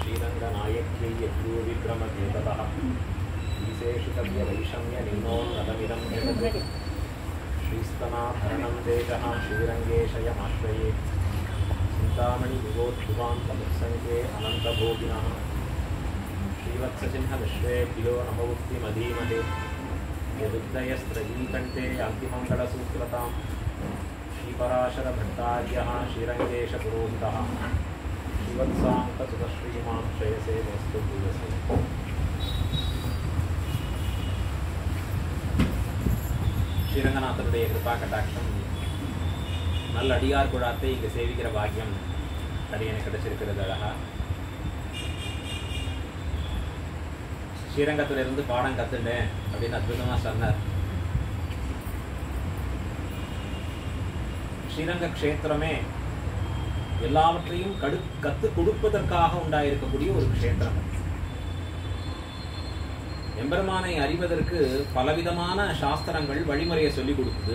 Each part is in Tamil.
श्रीरङ्गनायक्यै यद्योविक्रमकेततः विशेषितव्यवैषम्यनीनोन्नतमिदं जगत् श्रीस्तनाभरणं तेजः श्रीरङ्गेशयमाश्रये चिन्तामणिविभोद्भुवान्तमुत्सङ्गे अनन्तभोगिनः श्रीवत्सचिह्नविश्वेभ्यो नमवुक्तिमधीमहे यदुदयस्त्रयीकण्ठे यान्तिमङ्गलसूत्रताम् श्रीपराशरभट्टार्यः श्रीरङ्गेशपुरोहितः श्रीवत्साङ्कसुतश्रीमां श्रेयसे मेस्तु भूयसे ஸ்ரீரங்கநாதனுடைய கிருபா கட்டாட்சம் நல்ல அடியார் குழாத்தை இங்கு சேவிக்கிற பாக்கியம் அடியனை கிடைச்சிருக்கிறது அழகா ஸ்ரீரங்கத்துல இருந்து பாடம் கத்துட்டேன் அப்படின்னு அற்புதமா சொன்னார் ஸ்ரீரங்க க்ஷேத்திரமே எல்லாவற்றையும் கடு கத்து கொடுப்பதற்காக உண்டாயிருக்கக்கூடிய ஒரு க்ஷேத்திரம் எம்பெருமானை அறிவதற்கு பலவிதமான சாஸ்திரங்கள் வழிமுறையை சொல்லிக் கொடுக்குது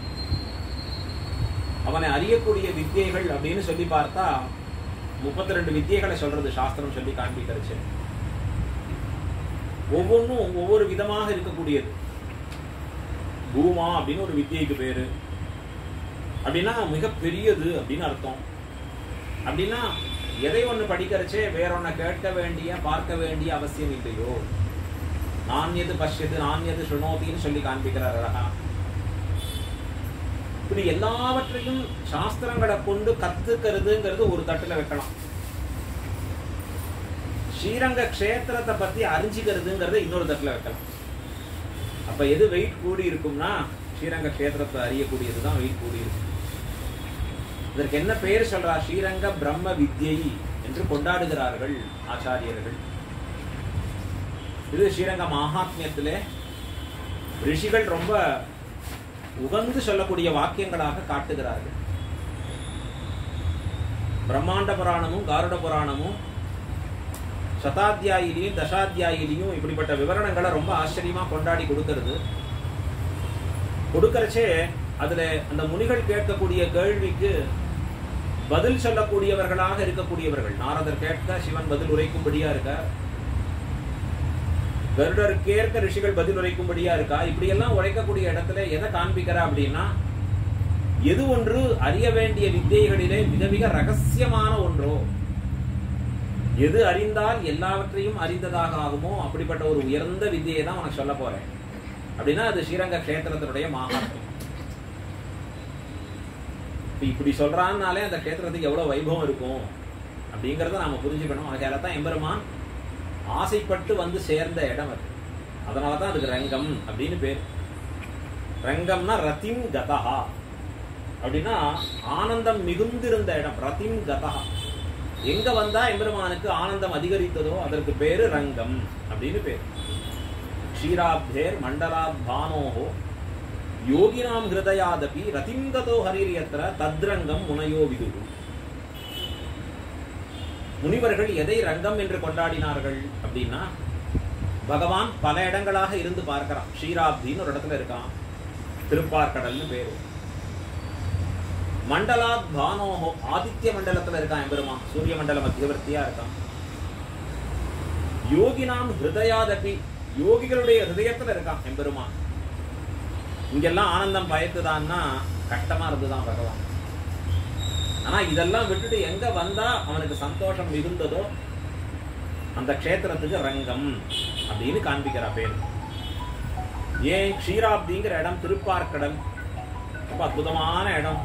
அவனை அறியக்கூடிய வித்தியைகள் அப்படின்னு சொல்லி பார்த்தா முப்பத்தி ரெண்டு வித்தியைகளை சொல்றது சாஸ்திரம் சொல்லி காண்பிக்கிறச்சு ஒவ்வொன்றும் ஒவ்வொரு விதமாக இருக்கக்கூடியது பூமா அப்படின்னு ஒரு வித்தியைக்கு பேரு அப்படின்னா மிகப்பெரியது அப்படின்னு அர்த்தம் அப்படின்னா எதை ஒன்று படிக்கிறச்சே வேற ஒன்றை கேட்க வேண்டிய பார்க்க வேண்டிய அவசியம் இல்லையோ நான் எது பஷ்யது நான் எது சுணோதின்னு சொல்லி காண்பிக்கிறார் அழகா இப்படி எல்லாவற்றையும் சாஸ்திரங்களை கொண்டு கத்துக்கிறதுங்கிறது ஒரு தட்டுல வைக்கலாம் ஸ்ரீரங்க க்ஷேத்திரத்தை பத்தி அறிஞ்சிக்கிறதுங்கிறத இன்னொரு தட்டுல வைக்கலாம் அப்ப எது வெயிட் கூடி இருக்கும்னா ஸ்ரீரங்க க்ஷேத்திரத்தை அறியக்கூடியது தான் வெயிட் கூடி இருக்கும் இதற்கு என்ன பெயர் சொல்றா ஸ்ரீரங்க பிரம்ம வித்யை என்று கொண்டாடுகிறார்கள் ஆச்சாரியர்கள் இது ஸ்ரீரங்க மகாத்மியத்திலே ரிஷிகள் ரொம்ப உகந்து சொல்லக்கூடிய வாக்கியங்களாக காட்டுகிறார்கள் பிரம்மாண்ட புராணமும் காருட புராணமும் சதாத்தியாயிலையும் தசாத்தியாயிலையும் இப்படிப்பட்ட விவரணங்களை ரொம்ப ஆச்சரியமா கொண்டாடி கொடுக்கிறது கொடுக்கறச்சே அதுல அந்த முனிகள் கேட்கக்கூடிய கேள்விக்கு பதில் சொல்லக்கூடியவர்களாக இருக்கக்கூடியவர்கள் நாரதர் கேட்க சிவன் பதில் உரைக்கும்படியா இருக்க கருடருக்கேற்க ரிஷிகள் பதில் உரைக்கும்படியா இருக்கா இப்படி எல்லாம் உரைக்கக்கூடிய இடத்துல எதை காண்பிக்கிறா அப்படின்னா எது ஒன்று அறிய வேண்டிய வித்தியைகளிலே மிக மிக ரகசியமான ஒன்றோ எது அறிந்தால் எல்லாவற்றையும் அறிந்ததாக ஆகுமோ அப்படிப்பட்ட ஒரு உயர்ந்த வித்தியை தான் உனக்கு சொல்ல போறேன் அப்படின்னா அது ஸ்ரீரங்க கஷேத்திரத்தினுடைய மகாத்மியம் இப்படி சொல்றான்னாலே அந்த கஷேத்திரத்துக்கு எவ்வளவு வைபவம் இருக்கும் அப்படிங்கறத நாம புரிஞ்சுக்கணும் அதனால தான் எம்பெருமான் ஆசைப்பட்டு வந்து சேர்ந்த இடம் அது அதனால தான் அதுக்கு ரங்கம் அப்படின்னு பேர் ரங்கம்னா ரத்திம் கதஹா அப்படின்னா ஆனந்தம் மிகுந்திருந்த இடம் ரத்திம் கதஹா எங்க வந்தா எம்பெருமானுக்கு ஆனந்தம் அதிகரித்ததோ அதற்கு பேரு ரங்கம் அப்படின்னு பேர் க்ஷீராப்தேர் மண்டலாத் பானோஹோ யோகினாம் ஹிருதயாதபி ரதிங்கதோ ஹரிரியத்திர தத்ரங்கம் முனையோ விதுகு முனிவர்கள் எதை ரங்கம் என்று கொண்டாடினார்கள் அப்படின்னா பகவான் பல இடங்களாக இருந்து பார்க்கிறான் ஷீராப்தின்னு ஒரு இடத்துல இருக்கான் திருப்பார்கடல்னு பேரு மண்டலாத் பானோஹோ ஆதித்ய மண்டலத்துல இருக்கான் எம்பெருமான் சூரிய மண்டல மத்தியவர்த்தியா இருக்கான் யோகினாம் ஹிருதயாதபி யோகிகளுடைய ஹிருதயத்துல இருக்கான் எம்பெருமான் இங்கெல்லாம் ஆனந்தம் பயத்துதான்னா கஷ்டமா இருந்துதான் பகவான் ஆனா இதெல்லாம் விட்டுட்டு எங்க வந்தா அவனுக்கு சந்தோஷம் மிகுந்ததோ அந்த க்ஷேத்திரத்துக்கு ரங்கம் அப்படின்னு காண்பிக்கிறா பேர் ஏன் க்ஷீராப்திங்கிற இடம் திருப்பார்க்கடல் ரொம்ப அற்புதமான இடம்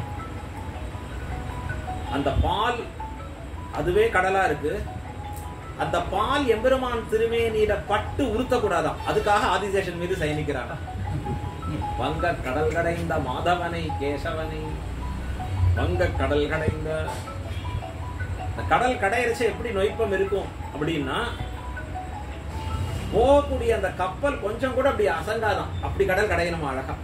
அந்த பால் அதுவே கடலா இருக்கு அந்த பால் எம்பெருமான் திருமேனியில பட்டு உறுத்தக்கூடாதாம் அதுக்காக ஆதிசேஷன் மீது சயனிக்கிறான் வங்க கடல் கடைந்த மாதவனை கேசவனை வங்க கடல் கடைந்த இந்த கடல் கடையரிச்சு எப்படி நொய்ப்பம் இருக்கும் அப்படின்னா போகக்கூடிய அந்த கப்பல் கொஞ்சம் கூட அப்படி அசங்காதான் அப்படி கடல் கடையணுமா அழகா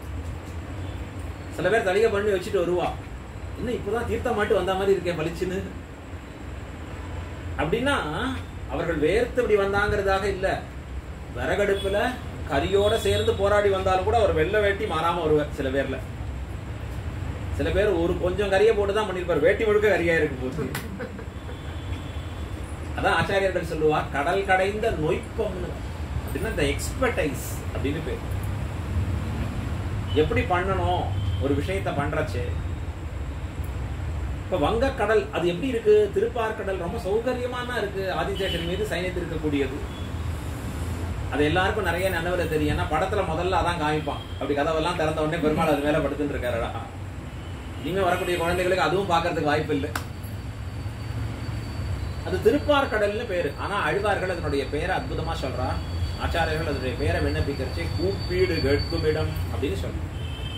சில பேர் தலிகை பண்ணி வச்சுட்டு வருவா இன்னும் இப்பதான் தீர்த்தம் மாட்டு வந்த மாதிரி இருக்கேன் பளிச்சுன்னு அப்படின்னா அவர்கள் வேர்த்து இப்படி வந்தாங்கிறதாக இல்ல விறகடுப்புல கரியோட சேர்ந்து போராடி வந்தாலும் கூட அவர் வெள்ளை வேட்டி மாறாம வருவார் சில பேர்ல சில பேர் ஒரு கொஞ்சம் கறியை போட்டு தான் பண்ணிருப்பார் வேட்டி முழுக்க கறியா இருக்கு போச்சு அதான் ஆச்சாரியர்கள் சொல்லுவா கடல் கடைந்த நொய்ப்பம்னு அப்படின்னா இந்த எக்ஸ்பர்டைஸ் அப்படின்னு பேர் எப்படி பண்ணணும் ஒரு விஷயத்த பண்றச்சு இப்ப வங்கக்கடல் அது எப்படி இருக்கு திருப்பார்கடல் ரொம்ப சௌகரியமான இருக்கு ஆதிசேஷன் மீது சைனியத்தில் இருக்கக்கூடியது அது எல்லாருக்கும் நிறைய நினைவுல தெரியும் ஏன்னா படத்துல முதல்ல அதான் காமிப்பான் அப்படி கதவெல்லாம் திறந்த உடனே பெருமாள் அது மேல படுத்துட்டு இருக்காரு அழகா இனிமே வரக்கூடிய குழந்தைகளுக்கு அதுவும் பார்க்கறதுக்கு வாய்ப்பு இல்லை அது திருப்பார்கடல்னு பேரு ஆனா அழ்வார்கள் அதனுடைய பேரை அற்புதமா சொல்றா ஆச்சாரியர்கள் அதனுடைய பேரை விண்ணப்பிக்கிறச்சு கூப்பீடு கேட்கும் இடம் அப்படின்னு சொல்றாங்க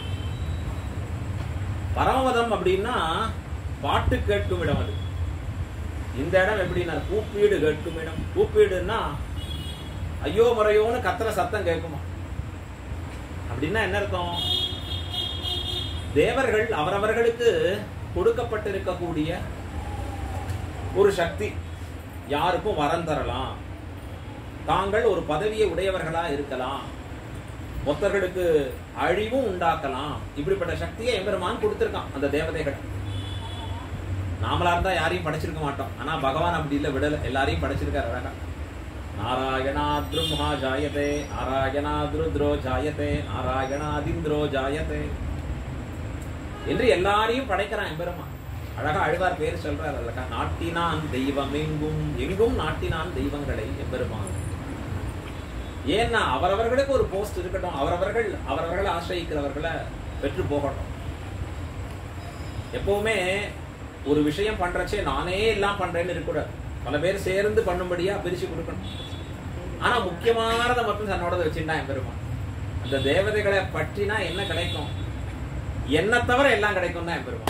பரமபதம் அப்படின்னா பாட்டு கேட்கும் இடம் அது இந்த இடம் எப்படின்னா கூப்பீடு கேட்கும் இடம் கூப்பீடுன்னா ஐயோ முறையோன்னு கத்துற சத்தம் கேட்குமா அப்படின்னா என்ன அர்த்தம் தேவர்கள் அவரவர்களுக்கு கொடுக்கப்பட்டிருக்கக்கூடிய ஒரு சக்தி யாருக்கும் வரம் தரலாம் தாங்கள் ஒரு பதவியை உடையவர்களா இருக்கலாம் மொத்தர்களுக்கு அழிவும் உண்டாக்கலாம் இப்படிப்பட்ட சக்தியை எம்பெருமான் கொடுத்திருக்கான் அந்த தேவதைகள் நாமளா இருந்தா யாரையும் படைச்சிருக்க மாட்டோம் ஆனா பகவான் அப்படி இல்ல விடல எல்லாரையும் படைச்சிருக்காரு அழகா நாராயணாத்ரும்ஹா ஜாயதே நாராயணாத்ருத்ரோ ஜாயதே நாராயணாதிந்திரோ ஜாயதே என்று எல்லாரையும் படைக்கிறான் எம்பெருமான் அழகா அழுவார் பேர் சொல்றார் அழகா நாட்டினான் தெய்வம் எங்கும் எங்கும் நாட்டினான் தெய்வங்களை எம்பெருமான் ஏன்னா அவரவர்களுக்கு ஒரு போஸ்ட் இருக்கட்டும் அவரவர்கள் அவரவர்களை ஆசிரியிக்கிறவர்களை பெற்று போகட்டும் எப்பவுமே ஒரு விஷயம் பண்றச்சே நானே எல்லாம் பண்றேன்னு இருக்கக்கூடாது பல பேர் சேர்ந்து பண்ணும்படியா பிரிச்சு கொடுக்கணும் ஆனா முக்கியமானதை மட்டும் தன்னோட வச்சுட்டா என் பெருமான் அந்த தேவதைகளை பற்றினா என்ன கிடைக்கும் என்ன தவிர எல்லாம் கிடைக்கும் தான் என் பெருமான்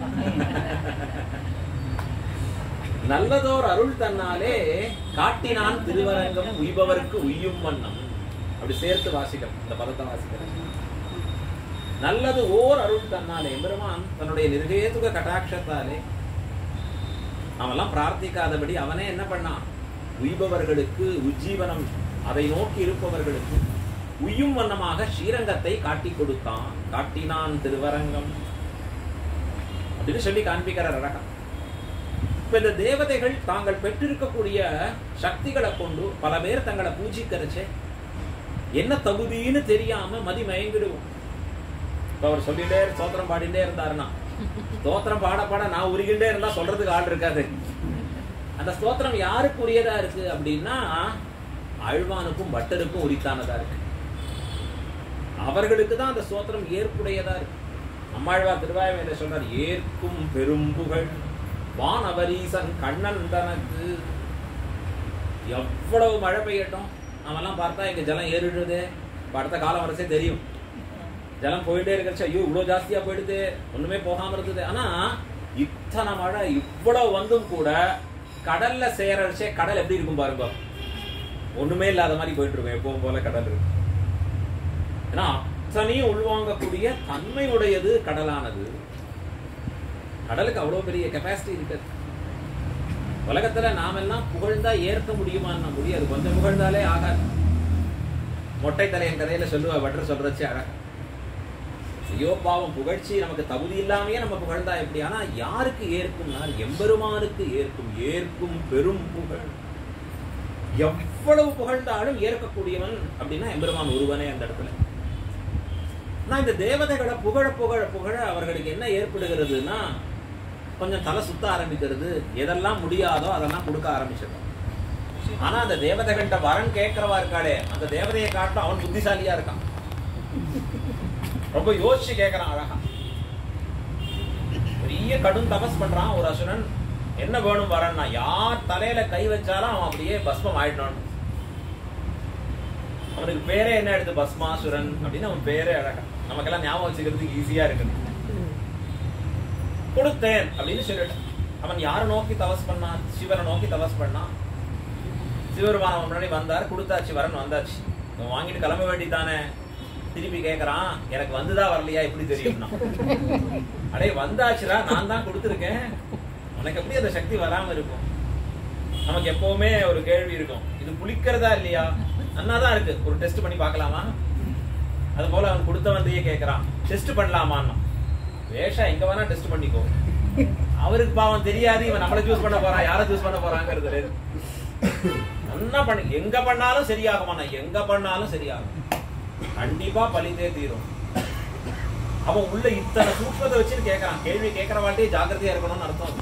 நல்லதோர் அருள் தன்னாலே காட்டினான் திருவரங்கம் உய்பவருக்கு உய்யும் வண்ணம் அப்படி சேர்த்து வாசிக்கிறோம் இந்த பதத்தை வாசிக்கிறோம் நல்லது ஓர் அருள் தன்னாலே எம்பெருமான் தன்னுடைய நிர்கேதுக கட்டாட்சத்தாலே அவெல்லாம் பிரார்த்திக்காதபடி அவனே என்ன பண்ணான் உய்பவர்களுக்கு உஜ்ஜீவனம் அதை நோக்கி இருப்பவர்களுக்கு உய்யும் வண்ணமாக ஸ்ரீரங்கத்தை காட்டி கொடுத்தான் காட்டினான் திருவரங்கம் அப்படின்னு சொல்லி காண்பிக்கிறார் அழகா இப்ப இந்த தேவதைகள் தாங்கள் பெற்றிருக்கக்கூடிய சக்திகளை கொண்டு பல பேர் தங்களை பூஜிக்கிறச்சே என்ன தகுதின்னு தெரியாம மதி மயங்கிடுவோம் இப்ப அவர் சொல்லிட்டே ஸ்தோத்திரம் பாடிட்டே இருந்தாருன்னா ஸ்தோத்திரம் பாட பாட நான் உருகிட்டே இருந்தா சொல்றதுக்கு ஆள் இருக்காது அந்த ஸ்தோத்திரம் யாருக்கு உரியதா இருக்கு அப்படின்னா அழ்வானுக்கும் பட்டருக்கும் உரித்தானதா இருக்கு அவர்களுக்கு தான் அந்த ஸ்தோத்திரம் ஏற்புடையதா இருக்கு அம்மாழ்வா திருவாயுமையில சொல்றார் ஏற்கும் பெரும் புகழ் வானவரீசன் கண்ணன் தனக்கு எவ்வளவு மழை பெய்யட்டும் நாமெல்லாம் பார்த்தா இங்க ஜலம் ஏறிடுது இப்ப அடுத்த காலம் வரசே தெரியும் ஜலம் போயிட்டே இருக்கிறச்சு ஐயோ இவ்வளவு ஜாஸ்தியா போயிடுது ஒண்ணுமே போகாம இருந்தது ஆனா இத்தனை மழை இவ்வளவு வந்தும் கூட கடல்ல சேரச்சே கடல் எப்படி இருக்கும் பாருங்க ஒண்ணுமே இல்லாத மாதிரி போயிட்டு இருக்கும் எப்பவும் போல கடல் இருக்கு ஏன்னா அத்தனையும் உள்வாங்கக்கூடிய தன்மை உடையது கடலானது கடலுக்கு அவ்வளவு பெரிய கெப்பாசிட்டி இருக்கு உலகத்துல நாமெல்லாம் புகழ்ந்தா ஏற்க முடியுமான்னு முடியாது கொஞ்சம் புகழ்ந்தாலே ஆகாது மொட்டை தலையன் கதையில சொல்லுவா வட்டர் சொல்றச்சு அழகா ஐயோ பாவம் புகழ்ச்சி நமக்கு தகுதி இல்லாமையே நம்ம புகழ்ந்தா எப்படி ஆனா யாருக்கு ஏற்கும்னா எம்பெருமானுக்கு ஏற்கும் ஏற்கும் பெரும் புகழ் எவ்வளவு புகழ்ந்தாலும் ஏற்கக்கூடியவன் அப்படின்னா எம்பெருமான் ஒருவனே அந்த இடத்துல நான் இந்த தேவதைகளை புகழ புகழ புகழ அவர்களுக்கு என்ன ஏற்படுகிறதுனா கொஞ்சம் தலை சுத்த ஆரம்பிக்கிறது எதெல்லாம் முடியாதோ அதெல்லாம் கொடுக்க ஆரம்பிச்சிடும் ஆனா அந்த தேவதைகள்கிட்ட வரன் கேட்கிறவா இருக்காளே அந்த தேவதையை காட்டும் அவன் புத்திசாலியா இருக்கான் ரொம்ப யோசிச்சு கேட்கறான் அழகா பெரிய கடும் தபஸ் பண்றான் ஒரு அசுரன் என்ன வேணும் வரன்னா யார் தலையில கை வச்சாலும் அவன் அப்படியே பஸ்மம் ஆயிடணும் அவனுக்கு பேரே என்ன எடுத்து பஸ்மாசுரன் அப்படின்னு அவன் பேரே அழகா நமக்கெல்லாம் ஞாபகம் வச்சுக்கிறதுக்கு ஈஸியா இருக்கு கொடுத்தேன் அப்படின்னு சொல்லிட்டு அவன் யாரை நோக்கி தவஸ் பண்ணான் சிவனை நோக்கி தவஸ் பண்ணான் சிவருமான முன்னாடி வந்தார் கொடுத்தாச்சு வரன் வந்தாச்சு அவன் வாங்கிட்டு கிளம்ப வேண்டித்தானே திருப்பி கேக்குறான் எனக்கு வந்துதா வரலையா எப்படி தெரியும்னா அடே வந்தாச்சுடா நான் தான் கொடுத்துருக்கேன் உனக்கு எப்படி அந்த சக்தி வராம இருக்கும் நமக்கு எப்பவுமே ஒரு கேள்வி இருக்கும் இது புளிக்கிறதா இல்லையா நன்னாதான் இருக்கு ஒரு டெஸ்ட் பண்ணி பார்க்கலாமா அது போல அவன் கொடுத்தவன்றையே கேட்கறான் டெஸ்ட் பண்ணலாமான்னா வேஷா எங்க வேணா டெஸ்ட் பண்ணிக்கோ அவருக்கு பாவம் தெரியாது இவன் நம்மளை சூஸ் பண்ண போறான் யாரை சூஸ் பண்ண போறாங்கிறது தெரியாது. நல்லா பண்ணி எங்க பண்ணாலும் சரியாகுமா எங்க பண்ணாலும் சரியாகும் கண்டிப்பா பழித்தே தீரும் அவன் உள்ள இத்தனை சூட்சத்தை வச்சுன்னு கேட்கறான் கேள்வி கேட்கற வாட்டியே ஜாக்கிரதையா இருக்கணும்னு அர்த்தம்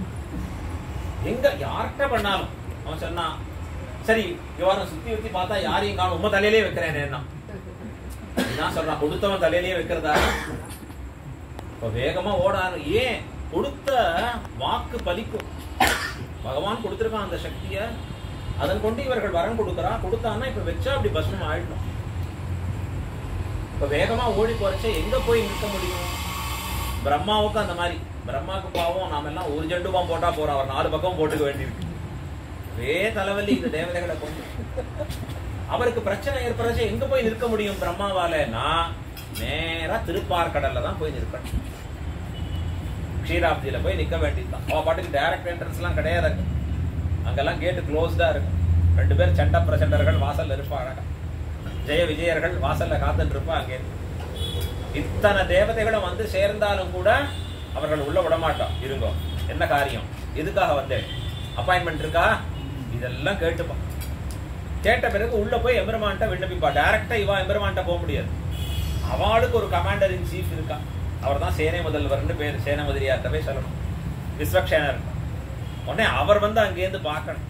எங்க யார்கிட்ட பண்ணாலும் அவன் சொன்னான் சரி இவரை சுத்தி சுத்தி பார்த்தா யாரையும் காணும் உம்ம தலையிலே வைக்கிறேன் என்ன நான் சொல்றான் கொடுத்தவன் தலையிலேயே வைக்கிறதா இப்ப வேகமா ஓடாரு ஏன் கொடுத்த வாக்கு பலிக்கும் பகவான் கொடுத்திருக்கான் அந்த சக்திய அதன் கொண்டு இவர்கள் வரம் கொடுக்கறான் கொடுத்தான்னா இப்ப வச்சா அப்படி பஸ்மம் ஆயிடணும் இப்ப வேகமா ஓடி போறச்சே எங்க போய் நிற்க முடியும் பிரம்மாவுக்கு அந்த மாதிரி பிரம்மாவுக்கு பாவம் நாம எல்லாம் ஒரு ஜெண்டு பாம் போட்டா போறோம் அவர் நாலு பக்கம் போட்டுக்க வேண்டியிருக்கு ஒரே தலைவலி இந்த தேவதைகளை கொண்டு அவருக்கு பிரச்சனை ஏற்படுறச்சே எங்க போய் நிற்க முடியும் பிரம்மாவாலன்னா நேரா திருப்பார்கடல்ல தான் போய் நிற்கணும் க்ஷீராப்தியில போய் நிக்க வேண்டியதுதான் அவ பாட்டுக்கு டைரக்ட் என்ட்ரன்ஸ் எல்லாம் கிடையாது அங்க. அங்கெல்லாம் கேட்டு க்ளோஸ்டா இருக்கும் ரெண்டு பேர் சண்ட பிரச்சண்டர்கள் வாசல்ல இருப்பாங்க ஜெய விஜயர்கள் வாசல்ல காத்துட்டு இருப்பா அங்கே இத்தனை தேவதைகளும் வந்து சேர்ந்தாலும் கூட அவர்கள் உள்ள விட மாட்டோம் இருங்கோ என்ன காரியம் எதுக்காக வந்தேன் அப்பாயின்மெண்ட் இருக்கா இதெல்லாம் கேட்டுப்பா கேட்ட பிறகு உள்ள போய் எம்பெருமான்ட்ட விண்ணப்பிப்பா டைரக்டா இவா எம்பெருமான்ட்ட போக முடியாது அவளுக்கு ஒரு கமாண்டர் இன் சீஃப் இருக்கா அவர் தான் சேனை முதல்வர்னு பேர் சேனை முதலியார்ட்ட போய் சொல்லணும் விஸ்வக்ஷேனர் உடனே அவர் வந்து அங்கேருந்து பார்க்கணும்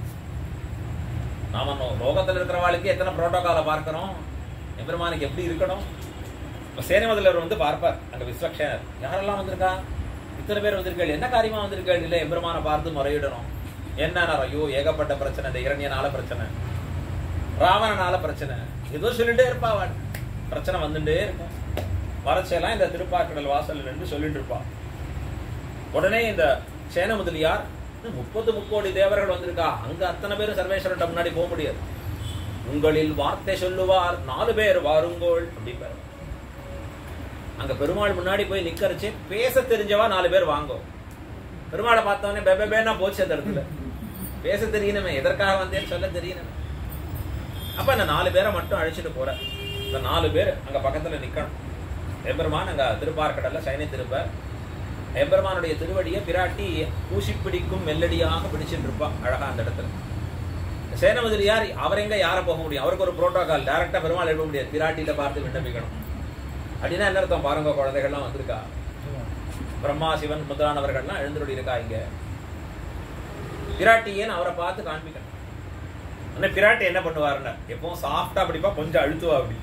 நாம நோ- லோகத்துல இருக்கிறவாளுக்கு எத்தனை புரோட்டோகாலை பார்க்கணும் எம்பெருமானுக்கு எப்படி இருக்கணும் இப்ப சேனை முதல்வர் வந்து பார்ப்பார் அங்க விஸ்வக்ஷேனர் யாரெல்லாம் வந்திருக்கா இத்தனை பேர் வந்திருக்கீள் என்ன காரியமா வந்திருக்கீள் இல்ல எம்பெருமானை பார்த்து முறையிடணும் என்ன ஐயோ ஏகப்பட்ட பிரச்சனை இந்த இரண்யனால பிரச்சனை ராவணனால பிரச்சனை ஏதோ சொல்லிட்டே இருப்பா அவன் பிரச்சனை வந்துட்டே இருக்கும் வரச்செல்லாம் இந்த திருப்பாக்கடல் வாசல்ல நின்று சொல்லிட்டு இருப்பா உடனே இந்த சேன முதலியார் "இன்னும் முப்பது முக்கோடி தேவர்கள் வந்திருக்கா அங்க அத்தனை பேரும் சர்வேஸ்வரன் முன்னாடி போக முடியாது உங்களில் வார்த்தை சொல்லுவார் நாலு பேர் வாருங்கோள் அப்படிம்பாரு அங்க பெருமாள் முன்னாடி போய் நிக்கறச்சே பேச தெரிஞ்சவா நாலு பேர் வாங்கோ பெருமாளை பார்த்தவொடனே பெபேனா போச்சு அந்த இடத்துல பேச தெரியணுமே எதற்காக வந்தேன்னு சொல்ல தெரியணுமே அப்ப அந்த நாலு பேரை மட்டும் அழைச்சிட்டு போற இந்த நாலு பேர் அங்க பக்கத்துல நிக்கணும் எம்பெருமான் அங்க திருப்பார்கடல்ல சைனை திருப்பார் எம்பெருமானுடைய திருவடியை பிராட்டி பூசி பிடிக்கும் மெல்லடியாக பிடிச்சிட்டு இருப்பா அழகா அந்த இடத்துல சேனமதிரியார் அவர் எங்க யார போக முடியும் அவருக்கு ஒரு புரோட்டோகால் டைரக்டா பெருமாள் எழுத முடியாது பிராட்டியில பார்த்து விண்ணப்பிக்கணும் அப்படின்னா என்ன அர்த்தம் பாருங்க குழந்தைகள்லாம் வந்திருக்கா பிரம்மா சிவன் முதலானவர்கள்லாம் எழுந்தருளி இருக்கா இங்க பிராட்டியேன்னு அவரை பார்த்து காண்பிக்கணும் ஆனா பிராட்டி என்ன பண்ணுவாருன்னா எப்பவும் சாஃப்டா படிப்பா கொஞ்சம் அழுத்துவா அப்படி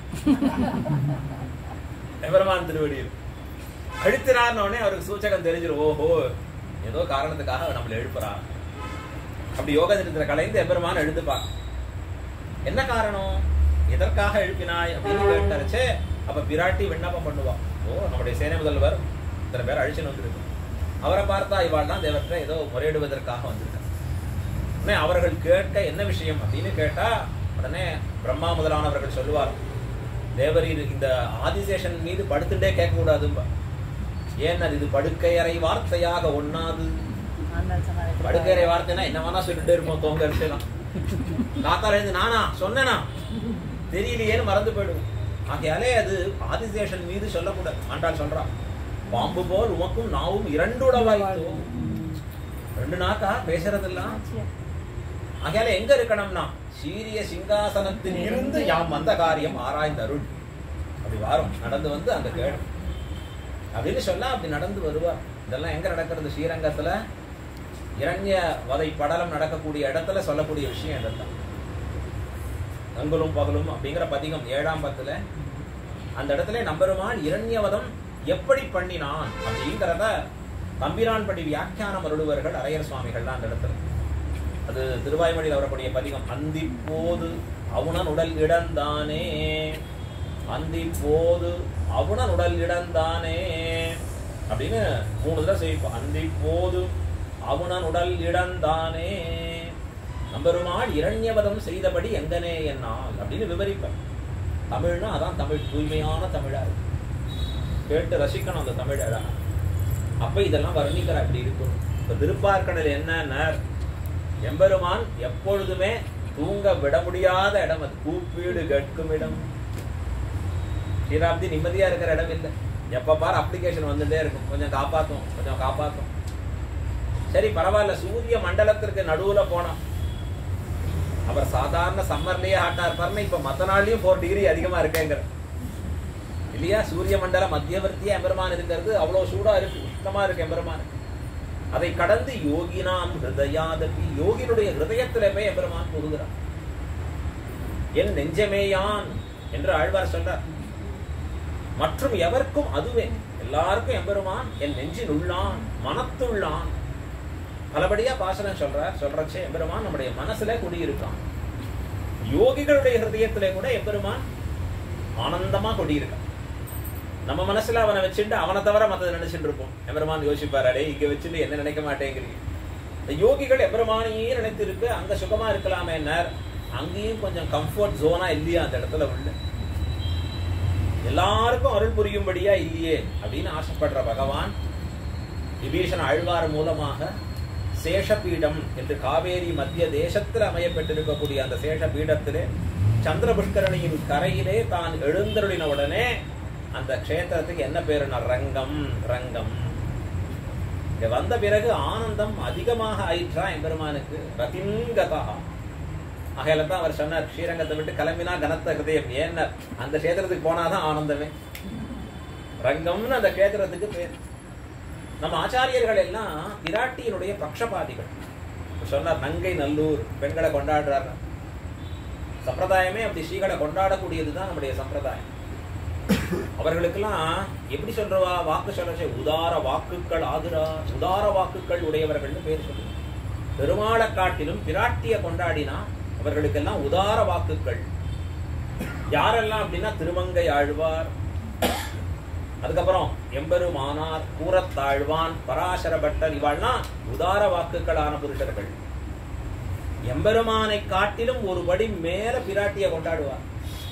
எவரமான் திருவடியில் அழுத்தினார்ன உடனே அவருக்கு சூச்சகம் தெரிஞ்சிடும் ஓஹோ ஏதோ காரணத்துக்காக அவர் நம்மளை எழுப்புறா அப்படி யோக நிறுத்தின கலைந்து எம்பெருமான் எழுதுப்பா என்ன காரணம் எதற்காக எழுப்பினாய் அப்படின்னு கேட்டரச்சே அப்ப பிராட்டி விண்ணப்பம் பண்ணுவா ஓ நம்முடைய சேனை முதல்வர் இத்தனை பேர் அழிச்சுன்னு வந்திருக்கு அவரை பார்த்தா இவாள் தான் தேவற்ற ஏதோ முறையிடுவதற்காக வந்திருக்காங்க உடனே அவர்கள் கேட்க என்ன விஷயம் அப்படின்னு கேட்டா உடனே பிரம்மா முதலானவர்கள் சொல்லுவார் தேவரீர் இந்த ஆதிசேஷன் மீது படுத்துட்டே கேட்க கூடாதும்பா ஏன் அது இது படுக்கையறை வார்த்தையாக ஒண்ணாது படுக்கையறை வார்த்தைனா என்ன வேணா சொல்லிட்டே இருப்போம் தோங்க அரிசிலாம் காத்தால இருந்து நானா சொன்னேனா தெரியலையேன்னு மறந்து போயிடும் ஆகையாலே அது ஆதிசேஷன் மீது சொல்லக்கூடாது ஆண்டாள் சொல்றான் பாம்பு போல் உமக்கும் நாவும் இரண்டுடவாய்த்தோ ரெண்டு நாக்கா பேசுறதெல்லாம் ஆகையால எங்க இருக்கணும்னா சீரிய சிங்காசனத்தில் இருந்து யாம் வந்த காரியம் ஆராய்ந்த அருள் அப்படி வாரும் நடந்து வந்து அங்க கேடும் அப்படின்னு சொல்ல அப்படி நடந்து வருவார் இதெல்லாம் எங்க நடக்கிறது ஸ்ரீரங்கத்துல இரண்ய வதை படலம் நடக்கக்கூடிய இடத்துல சொல்லக்கூடிய விஷயம் இதெல்லாம் கங்குலும் பகலும் அப்படிங்கிற பதிகம் ஏழாம் பத்துல அந்த இடத்துல நம்பெருமான் இரண்யவதம் எப்படி பண்ணினான் அப்படிங்கிறத தம்பிரான் படி வியாக்கியானம் அருளுவர்கள் அரையர் சுவாமிகள் அந்த இடத்துல அது திருவாய்மொழியில் வரக்கூடிய பதிகம் அந்தி போது அவுணன் உடல் இடந்தானே அந்தி போது அவுணன் உடல் இடந்தானே அப்படின்னு மூணு தடவை செய்வோம் அந்தி போது அவுணன் உடல் இடந்தானே நம்பெருமாள் இரண்யவதம் செய்தபடி எங்கனே என்னால் அப்படின்னு விவரிப்பேன் தமிழ்னா அதான் தமிழ் தூய்மையான தமிழா இருக்கு கேட்டு ரசிக்கணும் அந்த தமிழ் அழகா அப்ப இதெல்லாம் வர்ணிக்கிற அப்படி இருக்கும் இப்ப திருப்பார்கடல் என்னன்னா எம்பெருமான் எப்பொழுதுமே தூங்க விட முடியாத இடம் அது கூப்பீடு கேட்கும் இடம் ஸ்ரீராப்தி நிம்மதியா இருக்கிற இடம் இல்லை எப்ப பார் அப்ளிகேஷன் வந்துட்டே இருக்கும் கொஞ்சம் காப்பாத்தும் கொஞ்சம் காப்பாத்தும் சரி பரவாயில்ல சூரிய மண்டலத்திற்கு நடுவுல போனோம் அவர் சாதாரண சம்மர்லயே ஹாட்டா இருப்பாருன்னா இப்ப மத்த நாள்லயும் ஃபோர் டிகிரி அதிகமா இருக்கேங்கிற இல்லையா சூரிய மண்டல மத்தியவர்த்தியா எம்பெருமான் இருக்கிறது அவ்வளவு சூடா இருக்கு உஷ்ணமா இருக்கு எம்பெருமான் அதை கடந்து யோகினாம் ஹிருதயாதபி யோகினுடைய ஹிருதயத்திலே போய் எம்பெருமான் புகுகிறான் என் நெஞ்சமேயான் என்று ஆழ்வார் சொல்றார் மற்றும் எவர்க்கும் அதுவே எல்லாருக்கும் எம்பெருமான் என் நெஞ்சில் உள்ளான் மனத்துள்ளான் பலபடியா பாசனம் சொல்றார் சொல்றச்சே எம்பெருமான் நம்முடைய மனசுல குடியிருக்கான் யோகிகளுடைய ஹிருதயத்திலே கூட எம்பெருமான் ஆனந்தமா குடியிருக்கான் நம்ம மனசுல அவனை வச்சுட்டு அவனை தவிர மத்ததை நினைச்சிட்டு இருப்போம் எம்பெருமான் யோசிப்பார் அடே இங்க வச்சுட்டு என்ன நினைக்க மாட்டேங்கிறீங்க இந்த யோகிகள் எம்பெருமானையே நினைத்து இருக்கு அங்க சுகமா இருக்கலாமே அங்கேயும் கொஞ்சம் கம்ஃபர்ட் ஜோனா இல்லையா அந்த இடத்துல உள்ள எல்லாருக்கும் அருள் புரியும்படியா இல்லையே அப்படின்னு ஆசைப்படுற பகவான் விபீஷண ஆழ்வார் மூலமாக சேஷபீடம் என்று காவேரி மத்திய தேசத்தில் அமையப்பட்டிருக்கக்கூடிய அந்த சேஷபீடத்திலே சந்திர புஷ்கரணியின் கரையிலே தான் எழுந்தருளின உடனே அந்த க்ஷேத்திரத்துக்கு என்ன பேருனா ரங்கம் ரங்கம் இங்க வந்த பிறகு ஆனந்தம் அதிகமாக ஆயிற்றா எம்பெருமானுக்கு ரதிங்கதா ஆகையில தான் அவர் சொன்னார் ஸ்ரீரங்கத்தை விட்டு கிளம்பினா கனத்த ஹிருதயம் ஏன்னா அந்த கஷேத்திரத்துக்கு போனாதான் ஆனந்தமே ரங்கம்னு அந்த கஷேத்திரத்துக்கு பேர் நம்ம ஆச்சாரியர்கள் எல்லாம் பிராட்டியினுடைய பக்ஷபாதிகள் சொன்னார் நங்கை நல்லூர் பெண்களை கொண்டாடுறாரு சம்பிரதாயமே அப்படி ஸ்ரீகளை கொண்டாடக்கூடியதுதான் நம்முடைய சம்பிரதாயம் அவர்களுக்கெல்லாம் எப்படி சொல்றவா வாக்கு சொல்ற உதார வாக்குகள் ஆகுறா உதார வாக்குகள் உடையவர்கள்னு பேர் சொல்லுங்க பெருமாளை காட்டிலும் பிராட்டிய கொண்டாடினா அவர்களுக்கெல்லாம் உதார வாக்குகள் யாரெல்லாம் அப்படின்னா திருமங்கை ஆழ்வார் அதுக்கப்புறம் எம்பெருமானார் கூறத்தாழ்வான் பராசர பட்டர் இவாள்னா உதார வாக்குகளான புருஷர்கள் எம்பெருமானை காட்டிலும் ஒரு படி மேல பிராட்டிய கொண்டாடுவார்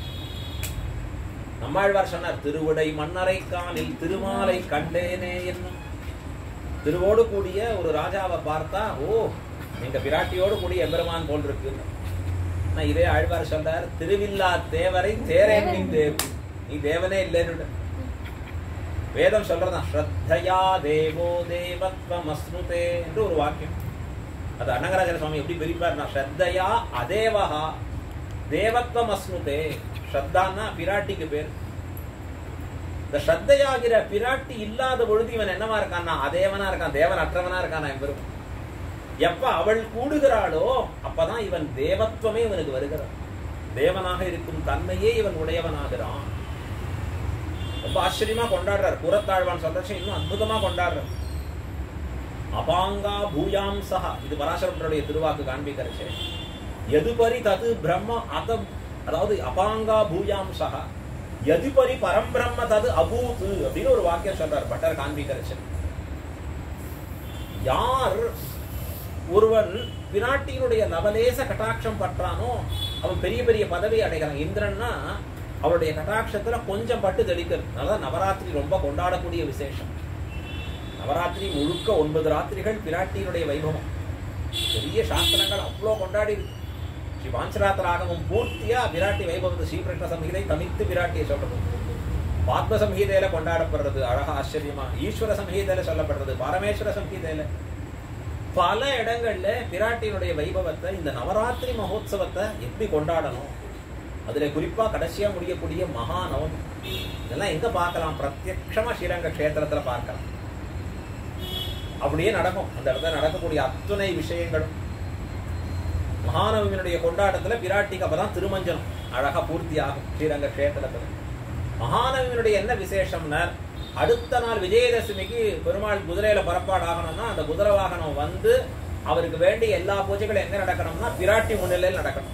நம்மாழ்வார் சொன்னார் திருவிடை மன்னரை காலில் திருமாலை கண்டேனே என்னும் திருவோடு கூடிய ஒரு ராஜாவை பார்த்தா ஓ எங்க பிராட்டியோடு கூடிய எம்பெருமான் போல் இருக்கு நான் இதே ஆழ்வார் சொல்றார் திருவில்லா தேவரை தேரேன் நீ தேவ் நீ தேவனே இல்லைன்னு வேதம் சொல்றதான் ஸ்ரத்தையா தேவோ தேவத்வம் அஸ்னுதே என்று ஒரு வாக்கியம் அது அன்னகராஜன சுவாமி எப்படி பிரிப்பார்னா ஸ்ரத்தையா அதேவஹா தேவத்வம் அஸ்னுதே ஸ்ரத்தான்னா பிராட்டிக்கு பேர் இந்த ஸ்ரத்தையாகிற பிராட்டி இல்லாத பொழுது இவன் என்னவா இருக்கான்னா அதேவனா இருக்கான் தேவன் அற்றவனா இருக்கானா எம்பெரும் எப்ப அவள் கூடுகிறாளோ அப்பதான் இவன் தேவத்துவமே இவனுக்கு வருகிறான் தேவனாக இருக்கும் தன்மையே இவன் உடையவனாகிறான் ரொம்ப ஆச்சரியமா கொண்டாடுறார் புறத்தாழ்வான் சொல்றச்சு இன்னும் அற்புதமா கொண்டாடுறார் அபாங்கா பூயாம் சஹா இது பராசரனுடைய திருவாக்கு காண்பிக்கிறச்சு எதுபரி தது பிரம்ம அத அதாவது அபாங்கா பூயாம் சஹா எதுபரி பரம்பிரம்ம தது அபூத் அப்படின்னு ஒரு வாக்கியம் சொல்றார் பட்டர் காண்பிக்கிறச்சு யார் ஒருவன் பிராட்டியினுடைய நவலேச கட்டாட்சம் பற்றானோ அவன் பெரிய பெரிய பதவி அடைகிறான் இந்திரன்னா அவருடைய கட்டாட்சத்துல கொஞ்சம் பட்டு தெளிக்கிறது அதனால நவராத்திரி ரொம்ப கொண்டாடக்கூடிய விசேஷம் நவராத்திரி முழுக்க ஒன்பது ராத்திரிகள் பிராட்டியினுடைய வைபவம் பெரிய சாஸ்திரங்கள் அவ்வளோ கொண்டாடி இருக்கு. ஸ்ரீ பாஞ்சராத்திராகமும் பூர்த்தியா பிராட்டி வைபவத்தை ஸ்ரீகிருஷ்ண சம்ஹிதை தனித்து பிராட்டியை சொல்றது பாத்ம சம்ஹீதையில கொண்டாடப்படுறது அழகா ஆச்சரியமா ஈஸ்வர சம்ஹீதையில சொல்லப்படுறது பரமேஸ்வர சம்ஹீதையில பல இடங்கள்ல பிராட்டியினுடைய வைபவத்தை இந்த நவராத்திரி மகோத்சவத்தை எப்படி கொண்டாடணும் அதுல குறிப்பா கடைசியா முடியக்கூடிய மகா நவமி இதெல்லாம் எங்க பார்க்கலாம் பிரத்யக்ஷமா ஸ்ரீரங்க கஷேத்திரத்துல பார்க்கலாம் அப்படியே நடக்கும் அந்த இடத்துல நடக்கக்கூடிய அத்துணை விஷயங்களும் மகாநவமியினுடைய கொண்டாட்டத்துல பிராட்டிக்கு அப்பதான் திருமஞ்சனம் அழகா பூர்த்தி ஆகும் ஸ்ரீரங்க கஷேத்திரத்துல மகாநவமியினுடைய என்ன விசேஷம்னா அடுத்த நாள் விஜயதசமிக்கு பெருமாள் குதிரையில புறப்பாடு ஆகணும்னா அந்த குதிரை வாகனம் வந்து அவருக்கு வேண்டிய எல்லா பூஜைகளும் எங்க நடக்கணும்னா பிராட்டி முன்னிலையில் நடக்கணும்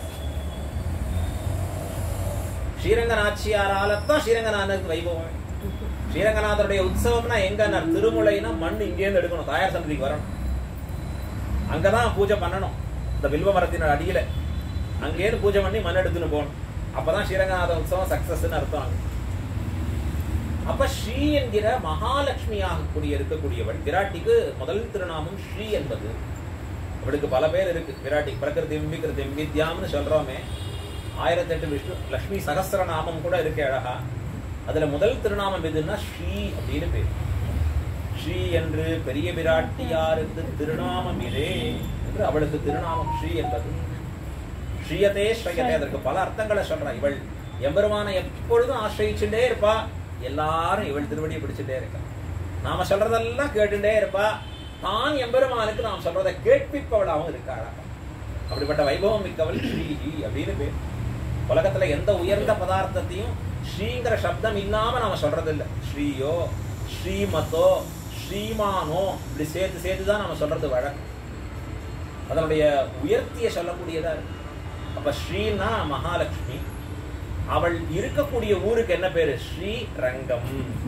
ஸ்ரீரங்கநாச்சியாராலத்தான் ஸ்ரீரங்கநாதனுக்கு வைபவம் ஸ்ரீரங்கநாதருடைய உற்சவம்னா எங்க திருமுலைனா மண் இங்கேருந்து எடுக்கணும் தாயார் சன்னதிக்கு வரணும் அங்கதான் பூஜை பண்ணணும் இந்த வில்வ மரத்தின் அடியில அங்கேருந்து பூஜை பண்ணி மண் எடுத்துன்னு போகணும் அப்பதான் ஸ்ரீரங்கநாத உற்சவம் சக்சஸ்ன்னு அர்த்தம் அங்க. அப்ப ஸ்ரீ என்கிற மகாலட்சுமியாக கூடிய இருக்கக்கூடியவள் விராட்டிக்கு முதல் திருநாமம் ஸ்ரீ என்பது அவளுக்கு பல பேர் இருக்கு விராட்டி பிரகிருதி விக்கிருதி வித்யாம்னு சொல்றோமே ஆயிரத்தி எட்டு விஷ்ணு லக்ஷ்மி சகஸ்ர நாமம் கூட இருக்கு அழகா அதுல முதல் திருநாமம் எதுன்னா ஸ்ரீ அப்படின்னு பேர் ஸ்ரீ என்று பெரிய பிராட்டியாருக்கு திருநாமம் இதே என்று அவளுக்கு திருநாமம் ஸ்ரீ என்பது ஸ்ரீயதே ஸ்ரீயதே அதற்கு பல அர்த்தங்களை சொல்றா இவள் எம்பெருமானை எப்பொழுதும் ஆசிரியிச்சுட்டே இருப்பா எல்லாரும் இவள் திருவடியை பிடிச்சுட்டே இருக்கா நாம சொல்றதெல்லாம் கேட்டுட்டே இருப்பா தான் எம்பெருமானுக்கு நாம் சொல்றதை கேட்பிப்பவளாகவும் இருக்காளா அப்படிப்பட்ட வைபவம் மிக்கவள் ஸ்ரீஹி அப்படின்னு பேர் உலகத்துல எந்த உயர்ந்த பதார்த்தத்தையும் ஸ்ரீங்கிற சப்தம் இல்லாம நாம சொல்றது இல்ல ஸ்ரீயோ ஸ்ரீமதோ ஸ்ரீமானோ இப்படி சேர்த்து சேர்த்து தான் நம்ம சொல்றது வழக்கம் அதனுடைய உயர்த்திய சொல்லக்கூடியதா இருக்கு அப்ப ஸ்ரீனா மகாலட்சுமி அவள் இருக்கக்கூடிய ஊருக்கு என்ன பேரு ஸ்ரீ ரங்கம்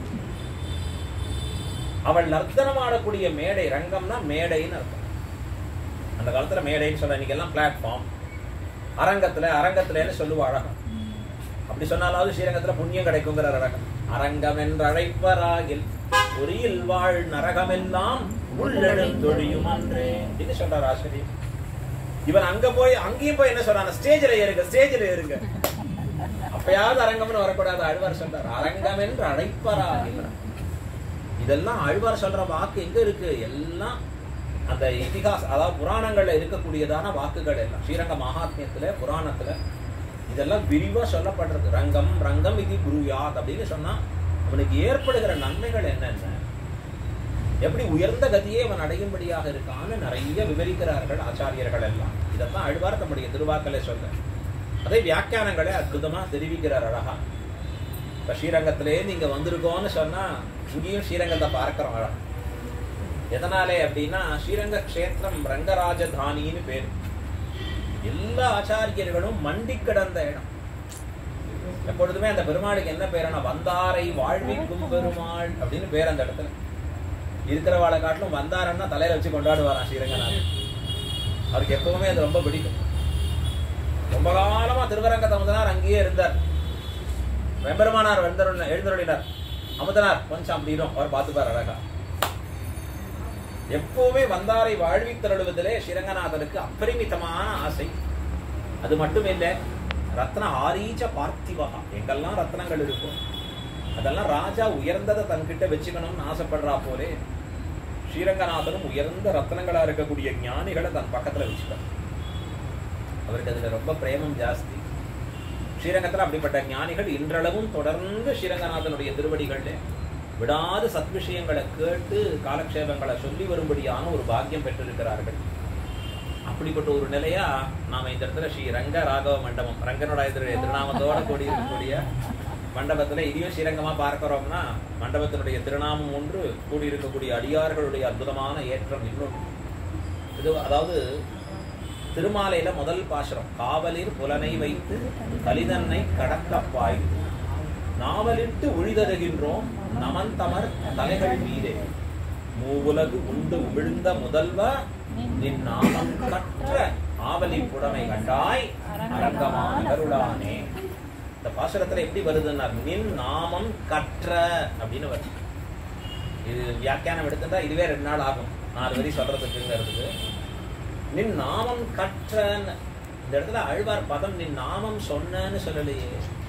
அவள் நர்த்தனம் ஆடக்கூடிய மேடை ரங்கம்னா மேடைன்னு அர்த்தம் அந்த காலத்துல மேடைன்னு சொல்ல இன்னைக்கு எல்லாம் பிளாட்ஃபார்ம் அரங்கத்துல அரங்கத்துலன்னு சொல்லுவா அழகம் அப்படி சொன்னாலாவது ஸ்ரீரங்கத்துல புண்ணியம் கிடைக்குங்கிற அழகம் அரங்கம் என்று அழைப்பராகில் பொறியில் வாழ் நரகமெல்லாம் உள்ளெழுந்தொழியும் அன்றே அப்படின்னு சொல்றார் ஆசிரியர் இவன் அங்க போய் அங்கேயும் போய் என்ன சொல்றான் ஸ்டேஜில் ஏறுங்க ஸ்டேஜில் ஏறுங்க அப்பயாவது அரங்கம்னு வரக்கூடாது அழ்வார் சொல்றார் அரங்கம் என்று அழைப்பராகில் இதெல்லாம் அழ்வார் சொல்ற வாக்கு எங்க இருக்கு எல்லாம் அந்த இதிகாச அதாவது புராணங்கள்ல இருக்கக்கூடியதான வாக்குகள் எல்லாம் ஸ்ரீரங்க மகாத்மியத்துல புராணத்துல இதெல்லாம் விரிவா சொல்லப்படுறது ரங்கம் ரங்கம் இது குருயாத் அப்படின்னு சொன்னா அவனுக்கு ஏற்படுகிற நன்மைகள் என்னென்ன எப்படி உயர்ந்த கதியே அவன் அடையும்படியாக இருக்கான்னு நிறைய விவரிக்கிறார்கள் ஆச்சாரியர்கள் எல்லாம் இதைத்தான் அழ்வார் தம்முடைய திருவாக்களை சொல்ல அதே வியாக்கியானங்களை அற்புதமா தெரிவிக்கிறார் அழகா இப்ப ஸ்ரீரங்கத்திலே நீங்க வந்திருக்கோம்னு சொன்னா இங்கேயும் ஸ்ரீரங்கத்தை பார்க்கிறோம் அழகா எதனாலே அப்படின்னா ஸ்ரீரங்க கஷேத்திரம் ரங்கராஜதானின்னு பேர் எல்லா ஆச்சாரியர்களும் மண்டி கிடந்த இடம் எப்பொழுதுமே அந்த பெருமாளுக்கு என்ன பேருனா வந்தாரை வாழ்விக்கும் பெருமாள் அப்படின்னு பேர் அந்த இடத்துல இருக்கிறவாளை காட்டிலும் வந்தாரன்னா தலையில வச்சு கொண்டாடுவாராம் ஸ்ரீரங்கநாதன் அவருக்கு எப்பவுமே அது ரொம்ப பிடிக்கும் ரொம்ப காலமா திருவரங்க தமுதனார் அங்கேயே இருந்தார் வெம்பெருமானார் எழுந்தருள் எழுந்தருளினார் அமுதனார் கொஞ்சம் அப்படின்னும் அவர் பார்த்துப்பார் அழகா எப்பவுமே வந்தாரை வாழ்வித் தருளுவதிலே ஸ்ரீரங்கநாதருக்கு அப்பரிமிதமான ஆசை அது மட்டும் இல்லை ரத்ன ஆரீச்ச பார்த்திவகா எங்கெல்லாம் ரத்னங்கள் இருக்கும் அதெல்லாம் ராஜா உயர்ந்ததை தன்கிட்ட வச்சுக்கணும்னு ஆசைப்படுறா போலே ஸ்ரீரங்கநாதரும் உயர்ந்த ரத்னங்களா இருக்கக்கூடிய ஞானிகளை தன் பக்கத்துல வச்சுட்டார் அவருக்கு அதுல ரொம்ப பிரேமம் ஜாஸ்தி ஸ்ரீரங்கத்துல அப்படிப்பட்ட ஞானிகள் இன்றளவும் தொடர்ந்து ஸ்ரீரங்கநாதனுடைய திருவடிகள்ல விடாது சத்விஷயங்களை கேட்டு காலக்ஷேபங்களை சொல்லி வரும்படியான ஒரு பாக்கியம் பெற்றிருக்கிறார்கள் அப்படிப்பட்ட ஒரு நிலையா நாம இந்த இடத்துல ஸ்ரீ ரங்க ராகவ மண்டபம் ரங்கனோட எதிர திருநாமத்தோட கூடி இருக்கக்கூடிய மண்டபத்துல இதையும் ஸ்ரீரங்கமா பார்க்கிறோம்னா மண்டபத்தினுடைய திருநாமம் ஒன்று கூடி இருக்கக்கூடிய அடியார்களுடைய அற்புதமான ஏற்றம் இன்னொன்று இது அதாவது திருமாலையில முதல் பாசுரம் காவலில் புலனை வைத்து கலிதன்னை கடக்க பாய்ந்து நாவலிட்டு ஒழிதருகின்றோம் நமந்தமர் தலைகள் மீதே மூவுலகு உண்டு உமிழ்ந்த முதல்வ நின் நாமம் கற்ற ஆவலி புடமை கண்டாய் அரங்கமான கருளானே இந்த பாசுரத்துல எப்படி வருதுன்னா நின் நாமம் கற்ற அப்படின்னு வருது இது வியாக்கியானம் எடுத்துட்டா இதுவே ரெண்டு நாள் ஆகும் நாலு வரி சொல்றதுக்குங்கிறதுக்கு நின் நாமம் கற்றன்னு இந்த இடத்துல அழ்வார் பதம் நின் நாமம் சொன்னன்னு சொல்லலையே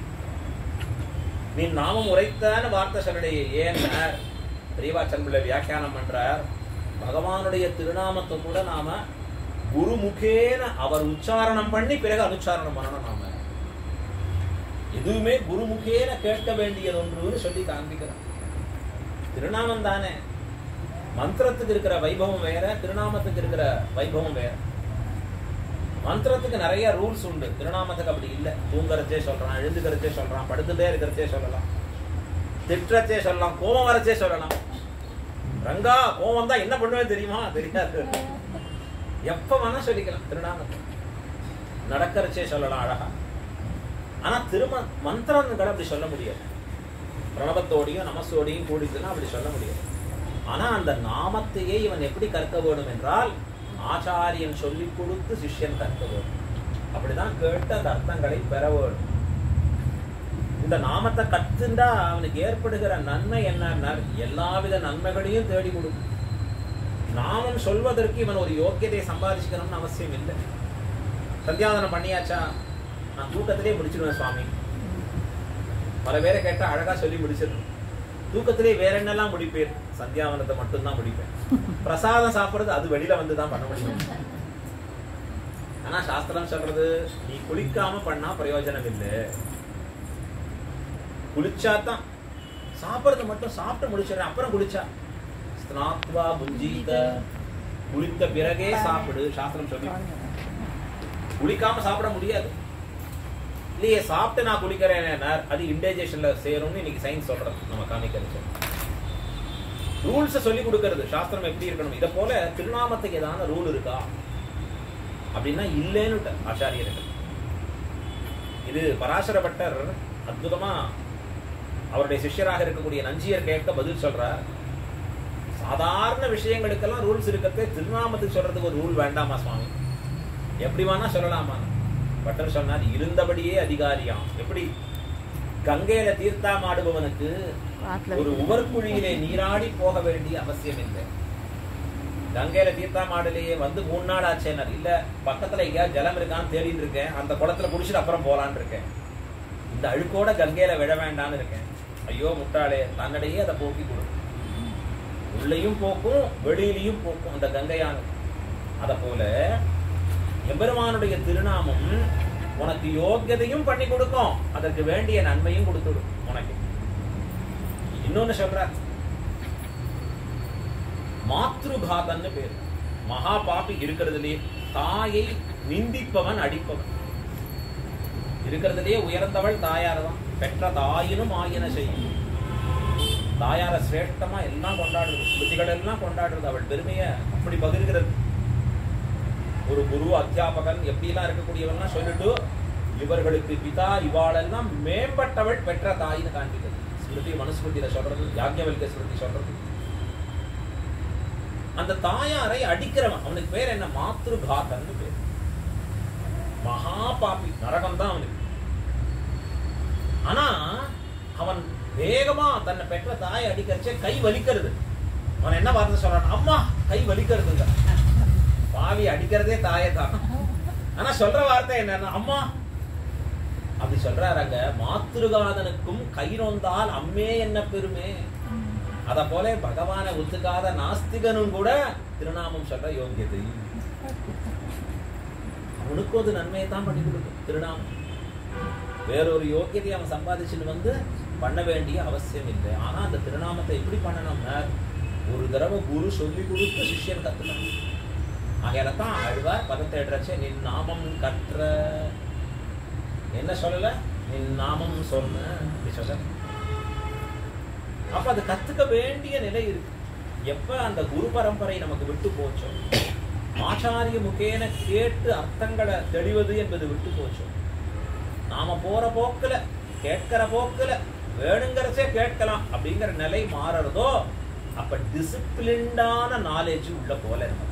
நீ நாமம் உரைத்தான வார்த்தை சொல்லலையே ஏன் பெரியவாச்சன் பிள்ளை வியாக்கியானம் பண்றார் பகவானுடைய திருநாமத்தை கூட நாம குருமுகேன அவர் உச்சாரணம் பண்ணி பிறகு அனுச்சாரணம் பண்ணணும் நாம எதுவுமே குருமுகேன கேட்க வேண்டியது ஒன்றுன்னு சொல்லி காண்பிக்கிறார் திருநாமம் தானே மந்திரத்துக்கு இருக்கிற வைபவம் வேற திருநாமத்துக்கு இருக்கிற வைபவம் வேற மந்திரத்துக்கு நிறைய ரூல்ஸ் உண்டு திருநாமத்துக்கு அப்படி இல்லை தூங்குறச்சே சொல்றான் எழுந்துக்கிறச்சே சொல்றான் படுத்துட்டே இருக்கிறச்சே சொல்லலாம் திட்டுறச்சே சொல்லலாம் கோபம் வரச்சே சொல்லலாம் ரங்கா கோபம் தான் என்ன பண்ணுவேன் தெரியுமா தெரியாது எப்ப வேணா சொல்லிக்கலாம் திருநாமத்தை நடக்கிறச்சே சொல்லலாம் அழகா ஆனா திரும மந்திரங்கள் அப்படி சொல்ல முடியாது பிரணவத்தோடையும் நமசோடையும் கூடிச்சுன்னா அப்படி சொல்ல முடியாது ஆனா அந்த நாமத்தையே இவன் எப்படி கற்க வேண்டும் என்றால் ஆச்சாரியன் சொல்லிக் கொடுத்து சிஷ்யன் கற்க வேண்டும் அப்படிதான் கேட்டு அந்த அர்த்தங்களை பெற வேண்டும் இந்த நாமத்தை கத்துண்டா அவனுக்கு ஏற்படுகிற நன்மை என்ன எல்லாவித நன்மைகளையும் தேடி கொடுக்கும் நாமம் சொல்வதற்கு இவன் ஒரு யோக்கியத்தை சம்பாதிச்சுக்கணும்னு அவசியம் இல்லை சந்தியாதனம் பண்ணியாச்சா நான் தூக்கத்திலே முடிச்சிடுவேன் சுவாமி பல பேரை கேட்டா அழகா சொல்லி முடிச்சிடணும் தூக்கத்திலே வேற என்னெல்லாம் முடிப்பேன் சந்தியாவனத்தை மட்டும்தான் முடிப்பேன் பிரசாதம் சாப்பிடுறது அது வெளியில வந்து தான் பண்ண முடியும் ஆனா சாஸ்திரம் சொல்றது நீ குளிக்காம பண்ணா பிரயோஜனம் இல்லை குளிச்சாதான் சாப்பிடுறது மட்டும் சாப்பிட்டு முடிச்சிடறேன் அப்புறம் குளிச்சா ஸ்நாத்வா புஞ்சீத குளித்த பிறகே சாப்பிடு சாஸ்திரம் சொல்லி குளிக்காம சாப்பிட முடியாது இல்லையே சாப்பிட்டு நான் குளிக்கிறேன் அது இன்டைஜேஷன்ல சேரும்னு இன்னைக்கு சயின்ஸ் சொல்றது நம்ம காமிக்கிறது ரூல்ஸ் சொல்லி கொடுக்கறது சாஸ்திரம் எப்படி இருக்கணும் இதை போல திருநாமத்துக்கு ஏதாவது ரூல் இருக்கா அப்படின்னா இல்லைன்னு ஆச்சாரியர்கள் இது பராசர பட்டர் அற்புதமா அவருடைய சிஷ்யராக இருக்கக்கூடிய நஞ்சியர் கேட்க பதில் சொல்றார் சாதாரண விஷயங்களுக்கெல்லாம் ரூல்ஸ் இருக்கத்தே திருநாமத்துக்கு சொல்றதுக்கு ஒரு ரூல் வேண்டாமா சுவாமி எப்படி வேணா சொல்லலாமா பட்டர் சொன்னார் இருந்தபடியே அதிகாரியாம் எப்படி கங்கையில தீர்த்தாமாடுபவனுக்கு ஒரு உவர்குழியிலே நீராடி போக வேண்டிய அவசியம் இல்லை கங்கையில தீர்த்தாமாடலையே வந்து மூணு நாள் ஆச்சேனர் இல்ல பக்கத்துல எங்கேயாவது ஜலம் இருக்கான்னு தேடிட்டு இருக்கேன் அந்த குளத்துல குடிச்சிட்டு அப்புறம் போலான்னு இருக்கேன் இந்த அழுக்கோட கங்கையில விழ வேண்டாம்னு இருக்கேன் ஐயோ முட்டாளே தன்னிடையே அதை போக்கி கொடு உள்ளேயும் போக்கும் வெளியிலையும் போக்கும் அந்த கங்கையானது அத போல எம்பெருமானுடைய திருநாமம் உனக்கு யோக்கியதையும் பண்ணி கொடுக்கும் அதற்கு வேண்டிய நன்மையும் கொடுத்துடும் உனக்கு இன்னொன்னு சொல்றார் மாத்ருகாதன்னு பேர் மகா பாப்பி இருக்கிறதுலயே தாயை நிந்திப்பவன் அடிப்பவன் இருக்கிறதுலயே உயர்ந்தவள் தாயார் தான் பெற்ற தாயினும் ஆயின செய்யும் தாயார சிரேஷ்டமா எல்லாம் கொண்டாடுறது ஸ்மிருதிகள் எல்லாம் கொண்டாடுறது அவள் பெருமைய அப்படி பகிர்கிறது ஒரு குரு அத்தியாபகன் எப்படிலாம் இருக்கக்கூடியவன்லாம் சொல்லிட்டு இவர்களுக்கு பிதா இவாளெல்லாம் மேம்பட்டவள் பெற்ற தாயின்னு காண்பிக்கிறது ஸ்மிருதி மனுஸ்மிருதியில சொல்றது யாக்ஞவல்க ஸ்மிருதி சொல்றது அந்த தாயாரை அடிக்கிறவன் அவனுக்கு பேர் என்ன மாத்ருகாதன்னு பேர் மகா பாப்பி நரகம் தான் அவனுக்கு ஆனா அவன் வேகமா தன்னை பெற்ற தாயை அடிக்கிறச்சே கை வலிக்கிறது அவன் என்ன வார்த்தை சொல்றான் அம்மா கை வலிக்கிறதுங்க பாவி அடிக்கிறதே தாயை தான் ஆனா சொல்ற வார்த்தை என்னன்னா அம்மா அப்படி சொல்றாருங்க மாத்திருகாதனுக்கும் கை நொந்தால் அம்மே என்ன பெருமே அத போல பகவானை ஒத்துக்காத நாஸ்திகனும் கூட திருநாமம் சொல்ற யோகியதை அவனுக்கும் அது நன்மையை தான் பண்ணி கொடுக்கும் திருநாமம் வேறொரு யோக்கியத்தை அவன் சம்பாதிச்சுட்டு வந்து பண்ண வேண்டிய அவசியம் இல்லை ஆனா அந்த திருநாமத்தை எப்படி பண்ணணும்னா ஒரு தடவை குரு சொல்லி கொடுத்து சிஷ்யன் கத்துக்கணும் ஆகையால தான் அழ்வார் பதத்தை எடுறச்சே நின் நாமம் கற்ற என்ன சொல்லல நின் நாமம் சொன்ன அப்படி சொல்ல அப்ப அது கத்துக்க வேண்டிய நிலை இருக்கு எப்ப அந்த குரு பரம்பரை நமக்கு விட்டு போச்சோ ஆச்சாரிய முகேன கேட்டு அர்த்தங்களை தெளிவது என்பது விட்டு போச்சோ நாம போற போக்குல கேட்கிற போக்குல வேணுங்கிறச்சே கேட்கலாம் அப்படிங்கிற நிலை மாறுறதோ அப்ப டிசிப்ளின்டான நாலேஜ் உள்ள போல நமக்கு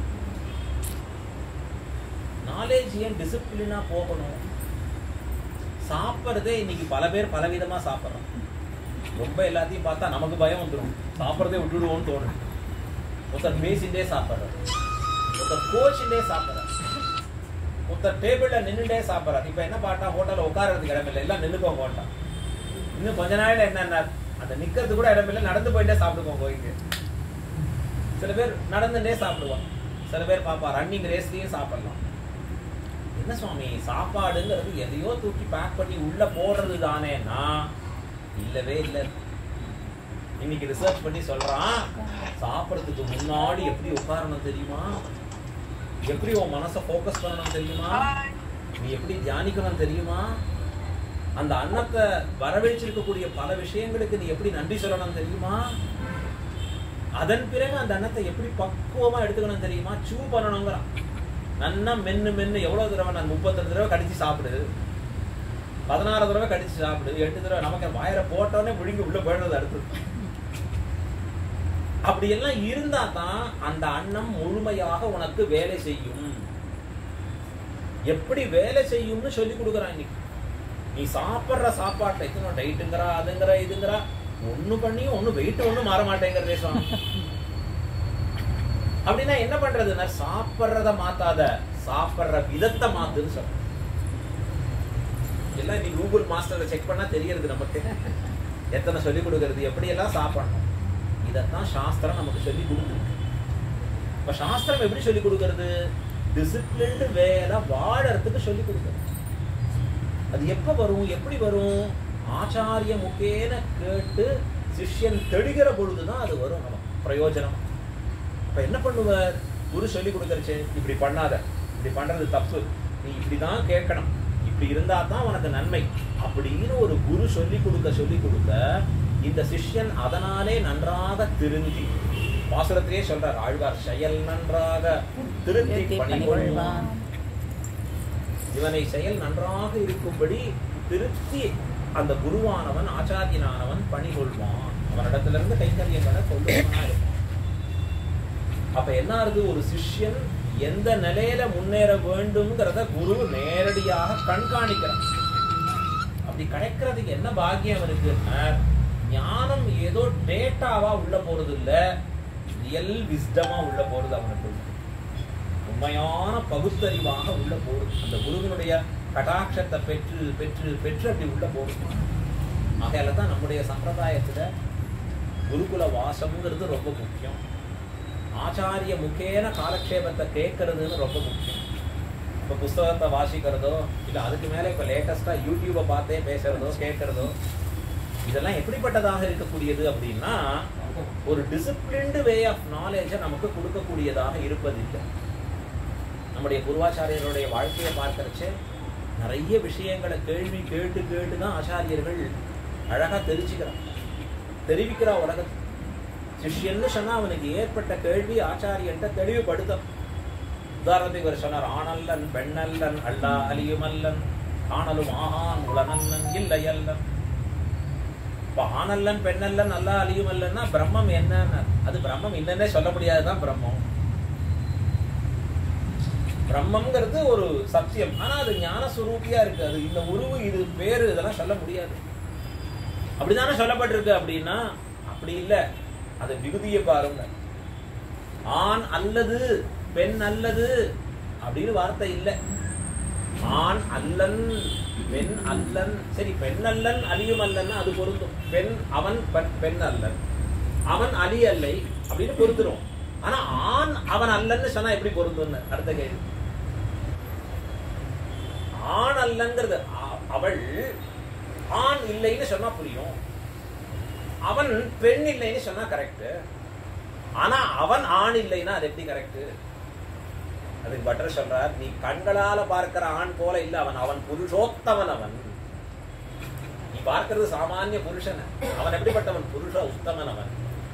நாலேஜ் ஏன் டிசிப்ளினா போகணும் சாப்பிட்றதே இன்னைக்கு பல பேர் பலவிதமா சாப்பிட்றோம் ரொம்ப எல்லாத்தையும் பார்த்தா நமக்கு பயம் வந்துடும் சாப்பிட்றதே விட்டுடுவோம்னு தோணும் ஒருத்தர் பேசிட்டே சாப்பிட்றாரு ஒருத்தர் கோச்சிண்டே சாப்பிட்றாரு ஒருத்தர் டேபிள்ல நின்றுட்டே சாப்பிட்றாரு இப்ப என்ன பாட்டா ஹோட்டல்ல உட்காரறதுக்கு இடமில்லை எல்லாம் நின்னுக்கோங்க வேண்டாம் இன்னும் கொஞ்ச நாள்ல என்னன்னா அந்த நிக்கிறது கூட இடமில்லை நடந்து போயிட்டே சாப்பிடுவோம் இங்க சில பேர் நடந்துட்டே சாப்பிடுவான் சில பேர் பாப்பா ரன்னிங் ரேஸ்லயும் சாப்பிடலாம் என்ன சுவாமி சாப்பாடுங்கிறது எதையோ தூக்கி பேக் பண்ணி உள்ள போடுறது தானேன்னா இல்லவே இல்லை இன்னைக்கு ரிசர்ச் பண்ணி சொல்றான் சாப்பிடறதுக்கு முன்னாடி எப்படி உட்காரணும் தெரியுமா எப்படி உன் மனசை ஃபோக்கஸ் பண்ணணும் தெரியுமா நீ எப்படி தியானிக்கணும் தெரியுமா அந்த அன்னத்தை வரவேற்றிருக்கக்கூடிய பல விஷயங்களுக்கு நீ எப்படி நன்றி சொல்லணும் தெரியுமா அதன் பிறகு அந்த அன்னத்தை எப்படி பக்குவமா எடுத்துக்கணும் தெரியுமா சூ பண்ணணுங்கிறான் நன்னா மென்னு மென்னு எவ்வளவு தடவை நான் முப்பத்தெட்டு தடவை கடிச்சு சாப்பிடு பதினாறு தடவை கடிச்சு சாப்பிடு எட்டு தடவை நமக்கு வாயில போட்டோன்னே முழுங்கி உள்ள போயிடுறது அடுத்து அப்படி எல்லாம் இருந்தா தான் அந்த அன்னம் முழுமையாக உனக்கு வேலை செய்யும் எப்படி வேலை செய்யும்னு சொல்லி கொடுக்குறான் இன்னைக்கு நீ சாப்பிடுற சாப்பாட்டை எத்தனை டைட்டுங்கிறா அதுங்கிற இதுங்கிறா ஒண்ணு பண்ணியும் ஒண்ணு வெயிட் ஒண்ணும் மாற மாட்டேங்கிறதே சுவாமி அப்படின்னா என்ன பண்றதுன்னா சாப்பிடுறத மாத்தாத சாப்பிடுற விதத்தை மாத்துன்னு சொல்ற எல்லாம் நீ கூகுள் மாஸ்டரை செக் பண்ணா தெரியறது நமக்கு எத்தனை சொல்லிக் கொடுக்கறது எப்படியெல்லாம் சாப்பிடணும் இதைத்தான் சாஸ்திரம் நமக்கு சொல்லி கொடுத்துருக்கு இப்ப சாஸ்திரம் எப்படி சொல்லி கொடுக்கறது டிசிப்ளின்டு வேலை வாழறதுக்கு சொல்லி கொடுக்கறது அது எப்ப வரும் எப்படி வரும் ஆச்சாரிய முக்கேன கேட்டு சிஷ்யன் தெளிகிற பொழுதுதான் அது வரும் நமக்கு பிரயோஜனம் அப்ப என்ன பண்ணுவார் குரு சொல்லி கொடுக்கறச்சே இப்படி பண்ணாத இப்படி பண்றது தப்பு நீ இப்படிதான் கேட்கணும் இப்படி இருந்தா தான் உனக்கு நன்மை அப்படின்னு ஒரு குரு சொல்லி கொடுக்க சொல்லி கொடுக்க இந்த சிஷ்யன் அதனாலே நன்றாக திருந்தி பாசுரத்திலே சொல்றார் ஆழ்வார் செயல் நன்றாக திருத்தி பணிகொள்வான் இவனை செயல் நன்றாக இருக்கும்படி திருத்தி அந்த குருவானவன் ஆச்சாரியனானவன் பணி கொள்வான் அவனிடத்திலிருந்து கைங்கரியங்களை கொள்ளுவனா இருப்பான் அப்ப என்ன ஆகுது ஒரு சிஷ்யன் எந்த நிலையில முன்னேற வேண்டும்ங்கிறத குரு நேரடியாக கண்காணிக்கிறான் அப்படி கிடைக்கிறதுக்கு என்ன பாக்கியம் இருக்குன்னா ஞானம் ஏதோ டேட்டாவா உள்ள போறது இல்ல ரியல் விஸ்டமா உள்ள போறது அவனுக்கு உண்மையான பகுத்தறிவாக உள்ள போகுது அந்த குருவினுடைய கடாட்சத்தை பெற்று பெற்று பெற்று அப்படி உள்ள போகுது ஆகையால தான் நம்முடைய சம்பிரதாயத்துல குருகுல வாசம்ங்கிறது ரொம்ப முக்கியம் ஆச்சாரிய முக்கேன காலக்ஷேபத்தை கேட்கறதுன்னு ரொம்ப முக்கியம் இப்போ புஸ்தகத்தை வாசிக்கிறதோ இல்லை அதுக்கு மேலே இப்போ லேட்டஸ்டாக யூடியூப்பை பார்த்தே பேசுறதோ கேட்கறதோ இதெல்லாம் எப்படிப்பட்டதாக இருக்கக்கூடியது அப்படின்னா ஒரு டிசிப்ளின்டு வே ஆஃப் நாலேஜை நமக்கு கொடுக்கக்கூடியதாக இருப்பதில்லை நம்முடைய குருவாச்சாரியருடைய வாழ்க்கையை பார்க்கறச்சே நிறைய விஷயங்களை கேள்வி கேட்டு கேட்டு தான் ஆச்சாரியர்கள் அழகா தெரிஞ்சுக்கிறான் தெரிவிக்கிறா உலகத்துக்கு சிஷ்யன்னு சொன்னா அவனுக்கு ஏற்பட்ட கேள்வி ஆச்சாரியன்ட்ட தெளிவுபடுத்தும் உதாரணத்துக்கு ஒரு சொன்னார் ஆணல்லன் பெண்ணல்லன் அல்லா அலியுமல்லன் ஆணலும் ஆகான் உலனல்லன் இல்லை அல்லன் இப்ப ஆணல்லன் பெண்ணல்லன் அல்லா அலியுமல்லன்னா பிரம்மம் என்னன்னு அது பிரம்மம் என்னன்னே சொல்ல முடியாதுதான் பிரம்மம் பிரம்மங்கிறது ஒரு சத்தியம் ஆனா அது ஞான சுரூபியா இருக்கு அது இந்த உருவு இது பேரு இதெல்லாம் சொல்ல முடியாது அப்படிதானே சொல்லப்பட்டிருக்கு அப்படின்னா அப்படி இல்ல அது விகுதியை பாருங்க ஆண் அல்லது பெண் அல்லது அப்படின்னு வார்த்தை இல்லை ஆண் அல்லன் பெண் அல்லன் சரி பெண் அல்லன் அலியும் அல்லன்னா அது பொருந்தும் பெண் அவன் பெண் பெண் அல்லன் அவன் அலி அல்லை அப்படின்னு பொருந்துரும் ஆனா ஆண் அவன் அல்லன்னு சொன்னா எப்படி பொருந்தும்னு அடுத்த கேள்வி ஆண் அல்லங்கிறது அ- அவள் ஆண் இல்லைன்னு சொன்னா புரியும் அவன் பெண் இல்லைன்னு சொன்னா கரெக்ட் ஆனா அவன் ஆண் இல்லைன்னா அது எப்படி கரெக்ட் அதுக்கு பட்டர் சொல்றார் நீ கண்களால பார்க்கிற ஆண் போல இல்ல அவன் அவன் புருஷோத்தமன் அவன் நீ பார்க்கிறது சாமானிய புருஷன் அவன் எப்படிப்பட்டவன் புருஷ உத்தமன் அவன்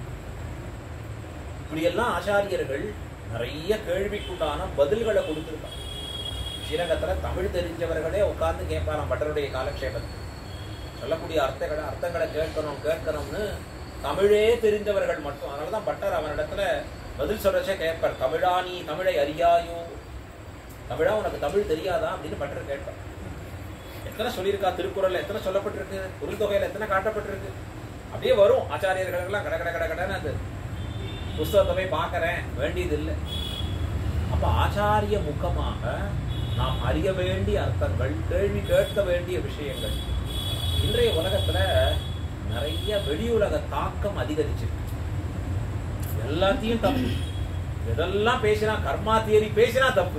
இப்படியெல்லாம் ஆச்சாரியர்கள் நிறைய கேள்விக்குண்டான பதில்களை கொடுத்திருக்கான் ஸ்ரீரங்கத்துல தமிழ் தெரிஞ்சவர்களே உட்கார்ந்து கேட்பாராம் பட்டருடைய காலக்ஷேபத்தை சொல்லக்கூடிய அர்த்தங்களை அர்த்தங்களை கேட்கணும் கேட்கணும்னு தமிழே தெரிந்தவர்கள் மட்டும் அதனாலதான் பட்டர் அவனிடத்துல பதில் சொல்றச்சே கேட்பார் தமிழா நீ தமிழை அறியாயோ தமிழா உனக்கு தமிழ் தெரியாதா அப்படின்னு பட்டர் கேட்பார் எத்தனை சொல்லியிருக்கா திருக்குறள்ல எத்தனை சொல்லப்பட்டிருக்கு குறுந்தொகையில எத்தனை காட்டப்பட்டிருக்கு அப்படியே வரும் ஆச்சாரியர்களுக்கெல்லாம் கட கட கட கடன்னு அது புஸ்தகத்தை போய் பார்க்கறேன் வேண்டியது இல்லை அப்ப ஆச்சாரிய முகமாக நாம் அறிய வேண்டிய அர்த்தங்கள் கேள்வி கேட்க வேண்டிய விஷயங்கள் இன்றைய உலகத்துல நிறைய வெளியுலக தாக்கம் அதிகரிச்சிருக்கு எல்லாத்தையும் தப்பு எதெல்லாம் பேசினா கர்மா தியரி பேசினா தப்பு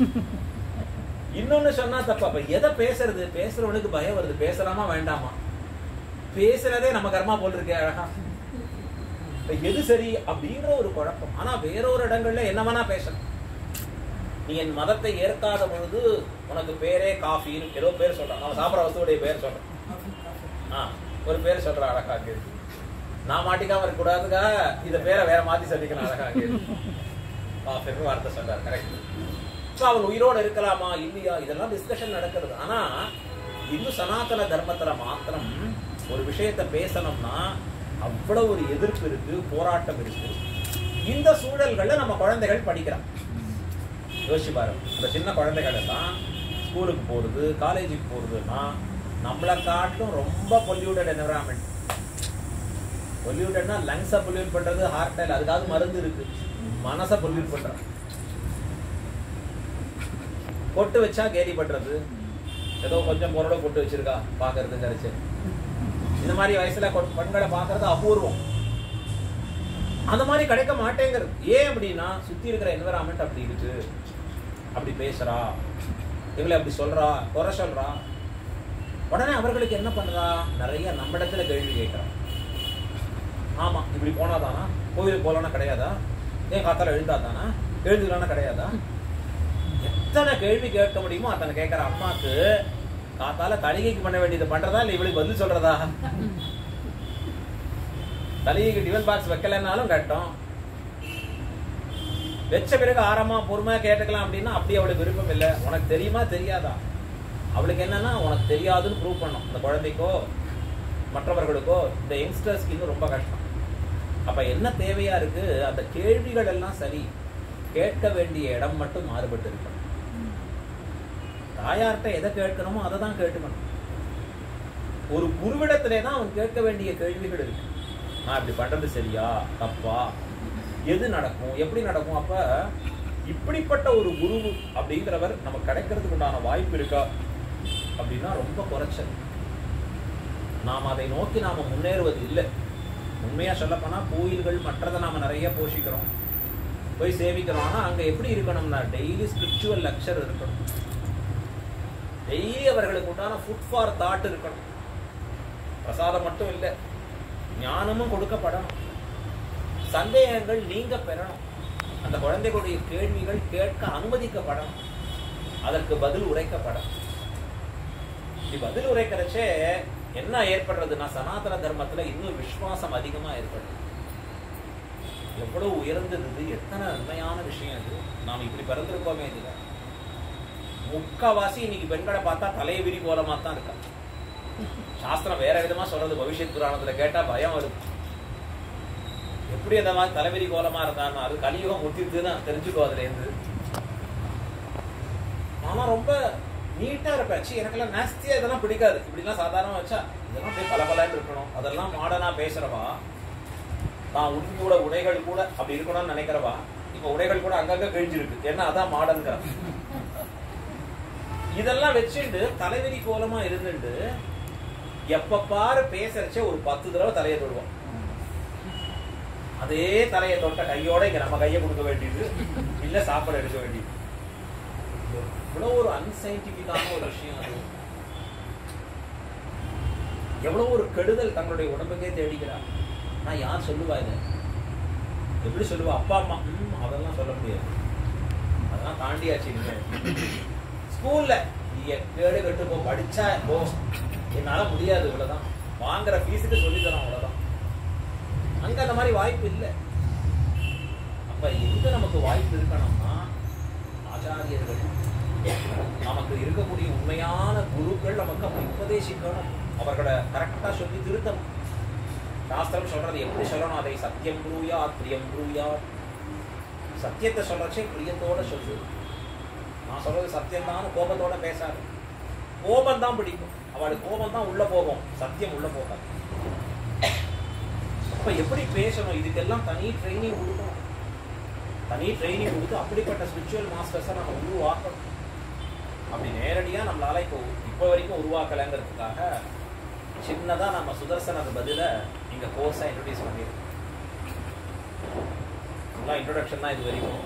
இன்னொன்னு சொன்னா தப்பு அப்ப எதை பேசுறது பேசுறவனுக்கு பயம் வருது பேசலாமா வேண்டாமா பேசுறதே நம்ம கர்மா போல் இருக்கே அழகா இப்ப எது சரி அப்படின்ற ஒரு குழப்பம் ஆனா வேறொரு இடங்கள்ல என்ன வேணா பேசலாம் நீ என் மதத்தை ஏற்காத பொழுது உனக்கு பேரே காஃபின்னு ஏதோ பேர் சொல்றான் அவன் சாப்பிட்ற வஸ்துவுடைய பேர் சொல்றான் ஆ ஒரு பேர் சொல்றான் அழகா கேள்வி நான் மாட்டிக்காம இருக்க கூடாதுக்கா இத பேரை வேற மாத்தி சொல்லிக்கலாம் அழகா கேள்வி காஃபின்னு வார்த்தை சொல்றாரு கரெக்ட் ஸோ அவன் உயிரோட இருக்கலாமா இல்லையா இதெல்லாம் டிஸ்கஷன் நடக்கிறது ஆனா இந்து சனாதன தர்மத்துல மாத்திரம் ஒரு விஷயத்தை பேசணும்னா அவ்வளவு ஒரு எதிர்ப்பு இருக்கு போராட்டம் இருக்கு இந்த சூழல்கள்ல நம்ம குழந்தைகள் படிக்கிறான் யோசிச்சு பாரு அந்த சின்ன குழந்தைகள் எல்லாம் ஸ்கூலுக்கு போறது காலேஜுக்கு போறதுன்னா நம்மளை காட்டும் ரொம்ப பொல்யூட்டட் என்விரான்மெண்ட் பொல்யூட்டட்னா லங்ஸை பொல்யூட் பண்றது ஹார்ட் அதுக்காவது மருந்து இருக்கு மனசை பொல்யூட் பண்றான் பொட்டு வச்சா கேலி பண்றது ஏதோ கொஞ்சம் பொருளை பொட்டு வச்சிருக்கா பாக்குறது கரைச்சு இந்த மாதிரி வயசுல கொ- பெண்களை பார்க்கறது அபூர்வம் அந்த மாதிரி கிடைக்க மாட்டேங்கிறது ஏன் அப்படின்னா சுத்தி இருக்கிற என்வரான்மெண்ட் அப்படி இருக்கு அப்படி பேசுறா இவளை அப்படி சொல்றா குறை சொல்றா உடனே அவர்களுக்கு என்ன பண்றா நிறைய நம்மிடத்துல கேள்வி கேட்கறா ஆமா இப்படி போனாதானா கோயிலுக்கு போகலன்னா கிடையாதா ஏன் காத்தால எழுந்தாதானா எழுந்துக்கலாம்னா கிடையாதா எத்தனை கேள்வி கேட்க முடியுமோ அத்தனை கேட்கற அம்மாக்கு காத்தால தலிகைக்கு பண்ண வேண்டியது பண்றதா இல்ல இவளுக்கு பதில் சொல்றதா தலிகைக்கு டிவன் பாக்ஸ் வைக்கலைன்னாலும் கட்டும் வச்ச பிறகு ஆரமா பொறுமையா கேட்டுக்கலாம் அப்படின்னா அப்படி அவளுக்கு விருப்பம் இல்லை உனக்கு தெரியுமா தெரியாதா அவளுக்கு என்னன்னா உனக்கு தெரியாதுன்னு ப்ரூவ் பண்ணும் இந்த குழந்தைக்கோ மற்றவர்களுக்கோ இந்த யங்ஸ்டர்ஸ்க்கு இன்னும் ரொம்ப கஷ்டம் அப்ப என்ன தேவையா இருக்கு அந்த கேள்விகள் எல்லாம் சரி கேட்க வேண்டிய இடம் மட்டும் மாறுபட்டு இருக்கணும் தாயார்கிட்ட எதை கேட்கணுமோ அதை தான் கேட்டுக்கணும் ஒரு குருவிடத்திலே தான் அவன் கேட்க வேண்டிய கேள்விகள் இருக்கு நான் இப்படி பண்றது சரியா தப்பா எது நடக்கும் எப்படி நடக்கும் அப்ப இப்படிப்பட்ட ஒரு குரு அப்படிங்கிறவர் நமக்கு கிடைக்கிறதுக்கு உண்டான வாய்ப்பு இருக்கா அப்படின்னா ரொம்ப குறைச்சல் நாம் அதை நோக்கி நாம முன்னேறுவது இல்லை உண்மையா சொல்லப்போனா கோயில்கள் மற்றதை நாம நிறைய போஷிக்கிறோம் போய் சேவிக்கிறோம் ஆனா அங்க எப்படி இருக்கணும்னா டெய்லி ஸ்பிரிச்சுவல் லெக்சர் இருக்கணும் டெய்லி அவர்களுக்கு உண்டான ஃபுட் ஃபார் தாட் இருக்கணும் பிரசாதம் மட்டும் இல்லை ஞானமும் கொடுக்கப்படணும் சந்தேகங்கள் நீங்க பெறணும் அந்த குழந்தைகளுடைய கேள்விகள் கேட்க அனுமதிக்கப்படணும் அதற்கு பதில் உரைக்கப்படணும் இப்படி பதில் உரைக்கிறச்சே என்ன ஏற்படுறதுன்னா சனாதன தர்மத்துல இன்னும் விசுவாசம் அதிகமா ஏற்படுது எவ்வளவு உயர்ந்தது இது எத்தனை நன்மையான விஷயம் இது நாம் இப்படி பிறந்திருக்கோமே இதுல முக்காவாசி இன்னைக்கு பெண்களை பார்த்தா தலைவிரி கோலமா தான் இருக்கா சாஸ்திரம் வேற விதமா சொல்றது பவிஷ்யத் புராணத்துல கேட்டா பயம் வரும் எப்படி அந்த மாதிரி தலைவிரி கோலமா இருந்தான்னு அது கலியுகம் முத்திட்டுன்னு தெரிஞ்சுக்கோ அதுல இருந்து ஆனா ரொம்ப நீட்டா இருப்பேன் ச்சீ எனக்கெல்லாம் நாஸ்தியா இதெல்லாம் பிடிக்காது இப்படிலாம் சாதாரணமா வச்சா இதெல்லாம் அப்படியே பல இருக்கணும் அதெல்லாம் மாடர்னா பேசுறவா தான் உடுத்தியோட உடைகள் கூட அப்படி இருக்கணும்னு நினைக்கிறவா இப்ப உடைகள் கூட அங்கங்க கிழிஞ்சிருக்கு ஏன்னா அதான் மாடர்ங்கிற இதெல்லாம் வச்சுட்டு தலைவிரி கோலமா இருந்துட்டு எப்ப பாரு பேசுறச்சே ஒரு பத்து தடவை தலையை தொடுவோம் அதே தலையை தொட்ட கையோட இங்க நம்ம கையை கொடுக்க வேண்டியது இல்ல சாப்பாடு எடுக்க வேண்டியது எவ்வளவு ஒரு அன்சைன்டிபிக்கான ஒரு விஷயம் அது எவ்வளவு ஒரு கெடுதல் தங்களுடைய உடம்புக்கே தேடிக்கிறார் நான் யார் சொல்லுவா இதை எப்படி சொல்லுவா அப்பா அம்மா ம், அதெல்லாம் சொல்ல முடியாது அதெல்லாம் தாண்டியாச்சு நீங்க ஸ்கூல்ல நீ கேடு கட்டு போ படிச்சா போ என்னால முடியாது இவ்வளவுதான் வாங்குற ஃபீஸுக்கு சொல்லி தரோம் அவ்வளவுதான் அங்க அந்த மாதிரி வாய்ப்பு இல்லை அப்ப எங்க நமக்கு வாய்ப்பு இருக்கணும்னா ஆச்சாரியர்கள் நமக்கு இருக்கக்கூடிய உண்மையான குருக்கள் நமக்கு அப்படி உபதேசிக்கணும் அவர்களை கரெக்டா சொல்லி திருத்தணும் சாஸ்திரம் சொல்றது எப்படி சொல்லணும் அதை சத்தியம் ப்ரூயா பிரியம் ப்ரூயா சத்தியத்தை சொல்றச்சே பிரியத்தோட சொல்லு நான் சொல்றது சத்தியம் தான் கோபத்தோட பேசாது கோபம் தான் பிடிக்கும் அவளுக்கு கோபம் தான் உள்ள போகும் சத்தியம் உள்ள போகாது அப்ப எப்படி பேசணும் இதுக்கெல்லாம் தனி ட்ரைனிங் கொடுக்கணும் தனி ட்ரைனிங் கொடுத்து அப்படிப்பட்ட ஸ்பிரிச்சுவல் மாஸ்டர்ஸை நம்ம உருவாக்கணும் அப்படி நேரடியா நம்மளால இப்போ இப்போ வரைக்கும் உருவாக்கலைங்கிறதுக்காக சின்னதா நம்ம சுதர்சனது பதில இங்க கோர்ஸா இன்ட்ரடியூஸ் பண்ணிருக்கோம் ஃபுல்லா இன்ட்ரோடக்ஷன் தான் இது வரைக்கும்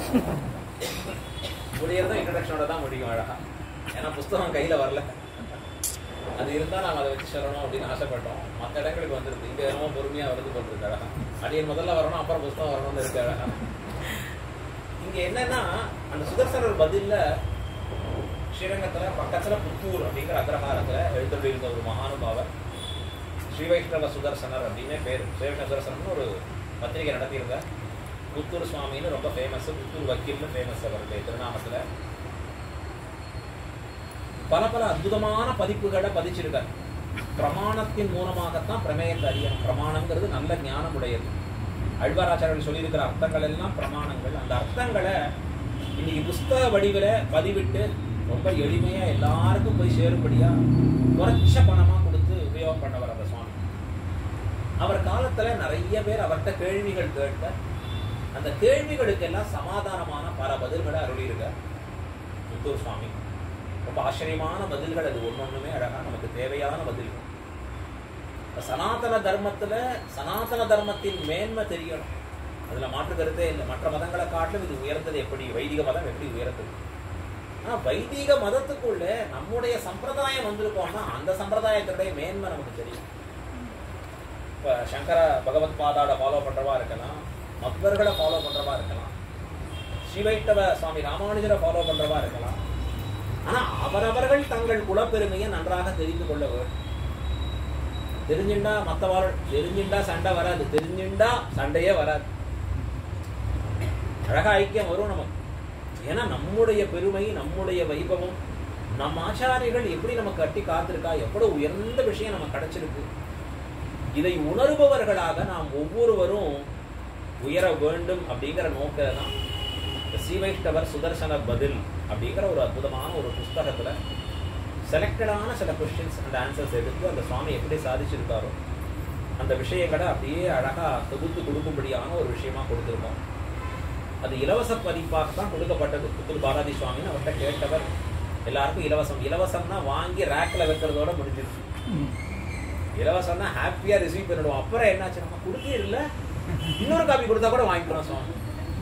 முடியறதும் இன்ட்ரடக்ஷனோட தான் முடியும் அழகா ஏன்னா புஸ்தகம் கையில வரல அது இருந்தா நாம அதை வச்சு சொல்லணும் அப்படின்னு ஆசைப்பட்டோம் மற்ற இடங்களுக்கு வந்துருக்கு இங்க என்னமோ பொறுமையா வருது போட்டிருக்கு அழகா அடியன் முதல்ல வரணும் அப்புறம் புஸ்தகம் வரணும்னு இருக்கு அழகா இங்க என்னன்னா அந்த சுதர்சனர் பதில்ல ஸ்ரீரங்கத்துல பக்கத்துல புத்தூர் அப்படிங்கிற அக்ரஹாரத்துல எழுந்தருளி இருந்த ஒரு மகானுபாவர் ஸ்ரீ வைஷ்ணவ சுதர்சனர் அப்படின்னே பேர் ஸ்ரீ வைஷ்ணவ சுதர்சனம்னு ஒரு பத்திரிகை நடத்தியிருந்த புத்தூர் சுவாமின்னு ரொம்ப ஃபேமஸ் புத்தூர் வக்கீல்னு ஃபேமஸ் அவருடைய திருநாமத்துல பல பல அற்புதமான பதிப்புகளை பதிச்சிருக்கார் பிரமாணத்தின் மூலமாகத்தான் பிரமேயத்தை அறியணும் பிரமாணங்கிறது நல்ல ஞானம் உடையது அழ்வாராச்சாரியர்கள் சொல்லியிருக்கிற அர்த்தங்கள் எல்லாம் பிரமாணங்கள் அந்த அர்த்தங்களை இன்னைக்கு புஸ்தக வடிவில பதிவிட்டு ரொம்ப எளிமையா எல்லாருக்கும் போய் சேரும்படியா குறைச்ச பணமா கொடுத்து உபயோகம் பண்ணவர் அந்த சுவாமி அவர் காலத்துல நிறைய பேர் அவர்கிட்ட கேள்விகள் கேட்ட அந்த கேள்விகளுக்கு எல்லாம் சமாதானமான பல பதில்களை அருளியிருக்கார் முத்தூர் சுவாமி ரொம்ப ஆச்சரியமான பதில்கள் அது ஒன்னொண்ணுமே அழகா நமக்கு தேவையான பதில்கள் சனாதன தர்மத்துல சனாதன தர்மத்தின் மேன்மை தெரியணும் அதுல மாற்று கருத்தே இல்லை மற்ற மதங்களை காட்டிலும் இது உயர்ந்தது எப்படி வைதிக மதம் எப்படி உயர்ந்தது ஆனா வைதிக மதத்துக்குள்ள நம்முடைய சம்பிரதாயம் வந்திருக்கோம்னா அந்த சம்பிரதாயத்தினுடைய மேன்மை நமக்கு தெரியும் இப்ப சங்கர பகவத் பாதாட ஃபாலோ பண்றவா இருக்கலாம் மத்வர்களை ஃபாலோ பண்றவா இருக்கலாம் ஸ்ரீவைஷ்ணவ சுவாமி ராமானுஜரை ஃபாலோ பண்றவா இருக்கலாம் ஆனா அவரவர்கள் தங்கள் குலப்பெருமையை நன்றாக தெரிந்து கொள்ள வேண்டும் தெரிஞ்சுண்டா மத்தவாள் தெரிஞ்சுண்டா சண்டை வராது தெரிஞ்சுண்டா சண்டையே வராது அழகா ஐக்கியம் வரும் நமக்கு ஏன்னா நம்முடைய பெருமை நம்முடைய வைபவம் நம் ஆச்சாரியர்கள் எப்படி நமக்கு கட்டி காத்திருக்கா எவ்வளவு உயர்ந்த விஷயம் நமக்கு கிடைச்சிருக்கு இதை உணர்பவர்களாக நாம் ஒவ்வொருவரும் உயர வேண்டும் அப்படிங்கிற நோக்கில தான் இந்த ஸ்ரீவைஷ்ணவர் சுதர்சன பதில் அப்படிங்கிற ஒரு அற்புதமான ஒரு புஸ்தகத்துல செலக்டடான சில கொஸ்டின்ஸ் அண்ட் ஆன்சர்ஸ் எடுத்து அந்த சுவாமி எப்படி சாதிச்சிருக்காரோ அந்த விஷயங்களை அப்படியே அழகா தொகுத்து கொடுக்கும்படியான ஒரு விஷயமா கொடுத்துருக்கோம் அது இலவச பதிப்பாக தான் கொடுக்கப்பட்டது புத்தூர் பாலாஜி சுவாமின்னு அவர்கிட்ட கேட்டவர் எல்லாருக்கும் இலவசம் இலவசம்னா வாங்கி ரேக்ல வைக்கிறதோட முடிஞ்சிருச்சு இலவசம்னா ஹாப்பியா ரிசீவ் பண்ணிடுவோம் அப்புறம் என்னாச்சு நம்ம கொடுத்தே இல்லை இன்னொரு காப்பி கொடுத்தா கூட வாங்கிக்கிறோம் சுவாமி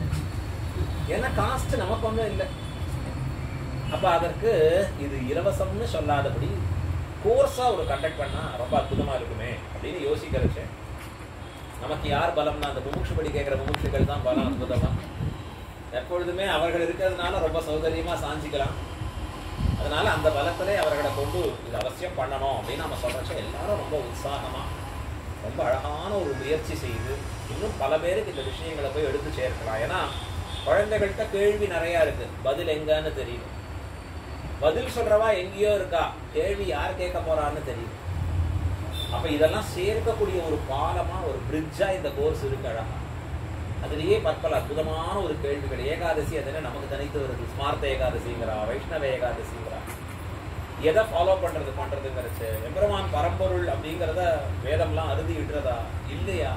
ஏன்னா காஸ்ட் நமக்கு ஒன்றும் இல்லை அப்ப அதற்கு இது இலவசம்னு சொல்லாதபடி கோர்ஸா ஒரு கண்டக்ட் பண்ணா ரொம்ப அற்புதமா இருக்குமே அப்படின்னு யோசிக்கிறச்சு நமக்கு யார் பலம்னா அந்த முமுட்சுபடி கேட்கிற முமுட்சுகள் தான் பலம் அற்புதமா எப்பொழுதுமே அவர்கள் இருக்கிறதுனால ரொம்ப சௌகரியமா சாஞ்சிக்கலாம் அதனால அந்த பலத்திலே அவர்களை கொண்டு இது அவசியம் பண்ணணும் அப்படின்னு நம்ம சொல்றச்ச எல்லாரும் ரொம்ப உற்சாகமா ரொம்ப அழகான ஒரு முயற்சி செய்து இன்னும் பல பேருக்கு இந்த விஷயங்களை போய் எடுத்து சேர்க்கலாம் ஏன்னா குழந்தைகள்கிட்ட கேள்வி நிறைய இருக்கு பதில் எங்கன்னு தெரியும் பதில் சொல்றவா எங்கேயோ இருக்கா கேள்வி யார் கேட்க போறான்னு தெரியும் அப்ப இதெல்லாம் சேர்க்கக்கூடிய ஒரு பாலமா ஒரு பிரிட்ஜா இந்த கோர்ஸ் இருக்கு அழகா அதுலயே பற்பல அற்புதமான ஒரு கேள்விகள் ஏகாதசி அதுல நமக்கு தனித்து வருது ஸ்மார்த்த ஏகாதசிங்கிறா வைஷ்ணவ ஏகாதசிங்கிறா எதை ஃபாலோ பண்றது பண்றதுங்கிறச்சு எம்பெருமான் பரம்பொருள் அப்படிங்கிறத வேதம்லாம் அறுதி விடுறதா இல்லையா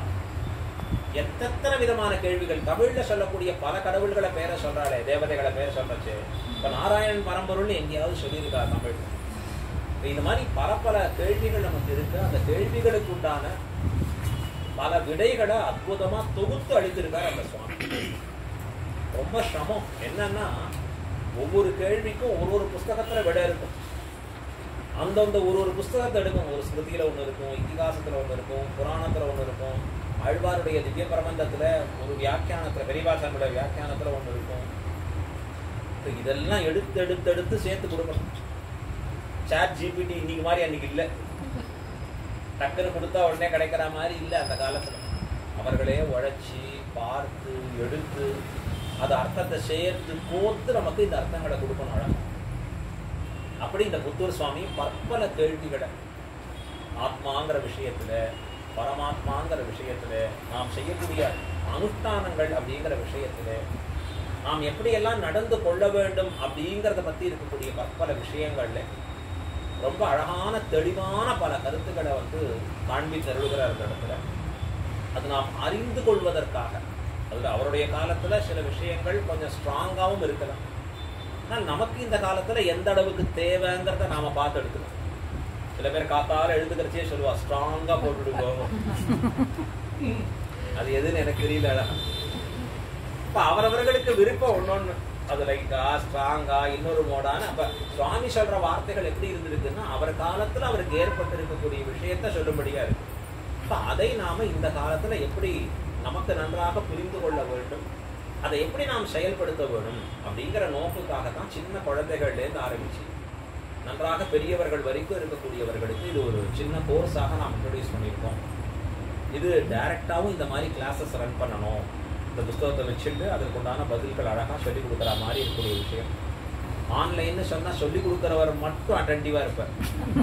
எத்தனை விதமான கேள்விகள் தமிழ்ல சொல்லக்கூடிய பல கடவுள்களை பேரை சொல்றாளே தேவதைகளை பேரை சொல்றச்சு இப்ப நாராயணன் பரம்பொருள்னு எங்கேயாவது சொல்லியிருக்கா தமிழ் இப்ப இந்த மாதிரி பல பல கேள்விகள் நமக்கு இருக்கு அந்த கேள்விகளுக்கு உண்டான பல விடைகளை அற்புதமா தொகுத்து அளித்திருக்காரு அந்த சுவாமி ரொம்ப சிரமம் என்னன்னா ஒவ்வொரு கேள்விக்கும் ஒரு ஒரு புஸ்தகத்துல விடை இருக்கும் அந்தந்த ஒரு ஒரு புஸ்தகத்தை எடுக்கும் ஒரு ஸ்மிருதியில ஒண்ணு இருக்கும் இதிகாசத்துல ஒண்ணு இருக்கும் புராணத்துல ஒண்ணு இருக்கும் ஆழ்வாருடைய திவ்ய பிரபந்தத்துல ஒரு வியாக்கியானத்துல பெரியவாசனுடைய வியாக்கியானத்துல ஒண்ணு இருக்கும் இப்ப இதெல்லாம் எடுத்து எடுத்து எடுத்து சேர்த்து கொடுக்கணும் சாட் ஜிபிடி இன்னைக்கு மாதிரி அன்னைக்கு இல்லை டக்குன்னு கொடுத்தா உடனே கிடைக்கிற மாதிரி இல்லை அந்த காலத்துல அவர்களே உழைச்சி பார்த்து எடுத்து அது அர்த்தத்தை சேர்த்து கோத்து நமக்கு இந்த அர்த்தங்களை கொடுக்கணும் அழகா அப்படி இந்த புத்தூர் சுவாமி பற்பல கேள்விகளை ஆத்மாங்கிற விஷயத்துல பரமாத்மாங்கிற விஷயத்துல நாம் செய்யக்கூடிய அனுஷ்டானங்கள் அப்படிங்கிற விஷயத்துல நாம் எப்படியெல்லாம் நடந்து கொள்ள வேண்டும் அப்படிங்கிறத பத்தி இருக்கக்கூடிய பற்பல விஷயங்கள்ல ரொம்ப அழகான தெளிவான பல கருத்துக்களை வந்து காண்பித்து அருளுகிறார் அந்த இடத்துல அது நாம் அறிந்து கொள்வதற்காக அதுல அவருடைய காலத்துல சில விஷயங்கள் கொஞ்சம் ஸ்ட்ராங்காகவும் இருக்கலாம் ஆனால் நமக்கு இந்த காலத்துல எந்த அளவுக்கு தேவைங்கிறத நாம பார்த்து எடுக்கணும் சில பேர் காத்தால எழுதுகிறச்சே சொல்லுவா ஸ்ட்ராங்கா போட்டுடுங்க அது எதுன்னு எனக்கு தெரியல இப்ப அவரவர்களுக்கு விருப்பம் ஒன்னொன்னு அது லைட்டா ஸ்ட்ராங்கா இன்னொரு மோடான அப்ப சுவாமி சொல்ற வார்த்தைகள் எப்படி இருந்திருக்குன்னா அவர் காலத்துல அவருக்கு ஏற்பட்டு இருக்கக்கூடிய விஷயத்த சொல்லும்படியா இருக்கு அப்ப அதை நாம இந்த காலத்துல எப்படி நமக்கு நன்றாக புரிந்து கொள்ள வேண்டும் அதை எப்படி நாம் செயல்படுத்த வேணும் அப்படிங்கிற நோக்குக்காகத்தான் சின்ன குழந்தைகள்ல இருந்து ஆரம்பிச்சு நன்றாக பெரியவர்கள் வரைக்கும் இருக்கக்கூடியவர்களுக்கு இது ஒரு சின்ன கோர்ஸாக நாம் இன்ட்ரடியூஸ் பண்ணியிருக்கோம் இது டைரக்டாவும் இந்த மாதிரி கிளாஸஸ் ரன் பண்ணணும் இந்த புத்தகத்தை வச்சுட்டு அதற்குண்டான பதில்கள் அழகா சொல்லி கொடுக்குற மாதிரி இருக்கக்கூடிய விஷயம் ஆன்லைன்னு சொன்னா சொல்லி கொடுக்குறவர் மட்டும் அட்டன்டிவா இருப்பார்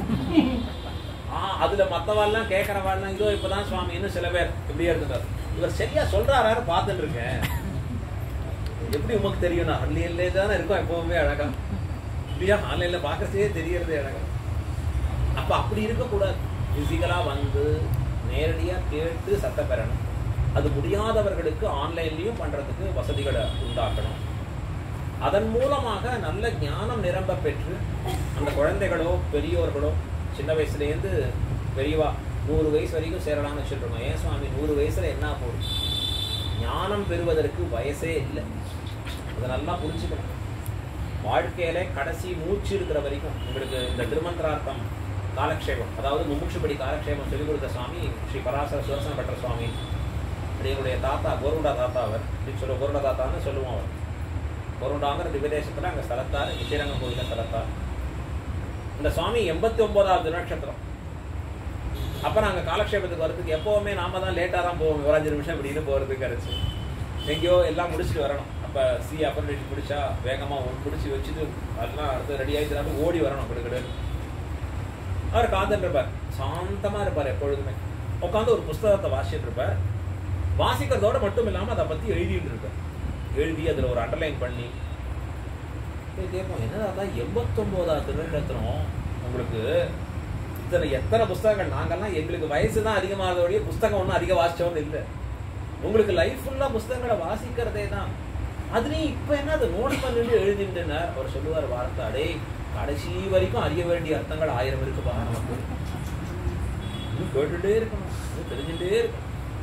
ஆ அதுல மத்தவாள்லாம் கேட்கறவாள்லாம் இதோ இப்பதான் சுவாமின்னு சில பேர் இப்படியே இருந்தார் இவர் சரியா சொல்றாரு பார்த்துட்டு இருக்கேன் எப்படி உமக்கு தெரியும் நான் ஆன்லைன்லேயே தானே இருக்கும் எப்பவுமே அழகா இல்லையா ஆன்லைன்ல பாக்குறதே தெரியறது அழகா அப்ப அப்படி இருக்கக்கூடாது பிசிக்கலா வந்து நேரடியா கேட்டு சத்த பெறணும் அது முடியாதவர்களுக்கு ஆன்லைன்லயும் பண்றதுக்கு வசதிகளை உண்டாக்கணும் அதன் மூலமாக நல்ல ஞானம் நிரம்ப பெற்று அந்த குழந்தைகளோ பெரியோர்களோ சின்ன வயசுலேருந்து பெரியவா நூறு வயசு வரைக்கும் சேரலாம்னு வச்சுருக்கோம் ஏன் சுவாமி நூறு வயசுல என்ன போகுது ஞானம் பெறுவதற்கு வயசே இல்லை அதை நல்லா புரிஞ்சுக்கணும் வாழ்க்கையில கடைசி மூச்சு இருக்கிற வரைக்கும் உங்களுக்கு இந்த திருமந்திரார்த்தம் காலக்ஷேபம் அதாவது முமுட்சுபடி காலக்ஷேபம் சொல்லிக் கொடுத்த சுவாமி ஸ்ரீ பராசர சுதர்சன பட்ட சுவாமி என்னுடைய தாத்தா கோருண்டா தாத்தா அவர் இப்படி சொல்ல கோருண்டா தாத்தான்னு சொல்லுவோம் அவர் கோருண்டாங்கிற திவ்யதேசத்தில் அங்கே ஸ்தலத்தார் ஸ்ரீரங்கம் கோயில ஸ்தலத்தார் இந்த சுவாமி எண்பத்தி ஒன்பதாவது நட்சத்திரம் அப்போ நாங்கள் காலக்ஷேபத்துக்கு வரதுக்கு எப்போவுமே நாம தான் லேட்டாக தான் போவோம் ஒரு அஞ்சு நிமிஷம் இப்படின்னு போகிறதுக்கு கிடச்சி எங்கேயோ எல்லாம் முடிச்சுட்டு வரணும் அப்போ சி அப்பரேட் முடிச்சா வேகமாக முடிச்சு வச்சுட்டு அதெல்லாம் அடுத்து ரெடி ஆகிட்டு ஓடி வரணும் கிடுக்கிடு அவர் காத்துட்டு இருப்பார் சாந்தமாக இருப்பார் எப்பொழுதுமே உட்காந்து ஒரு புஸ்தகத்தை வாசிச்சுட்டு இருப்பார் வாசிக்கிறதோட மட்டும் இல்லாமல் அதை பற்றி எழுதிட்டு இருப்பார் எழுதி அதில் ஒரு அண்டர்லைன் பண்ணி போய் கேட்போம் என்னடா எண்பத்தொம்போதாவது திருநட்சத்திரம் உங்களுக்கு இத்தனை எத்தனை புஸ்தகங்கள் நாங்கெல்லாம் எங்களுக்கு வயசு தான் அதிகமாகதோடைய புஸ்தகம் ஒன்றும் அதிக வாசிச்சோன்னு இல்லை உங்களுக்கு லைஃப் ஃபுல்லாக புஸ்தகங்களை வாசிக்கிறதே தான் அதுலேயும் இப்போ என்ன அது நோட் பண்ணிட்டு எழுதிட்டுனார் அவர் சொல்லுவார் வார்த்தை அடே கடைசி வரைக்கும் அறிய வேண்டிய அர்த்தங்கள் ஆயிரம் இருக்குப்பா நமக்கு இன்னும் கேட்டுட்டே இருக்கணும் இன்னும் தெரிஞ்சுட்டே இருக்கணும்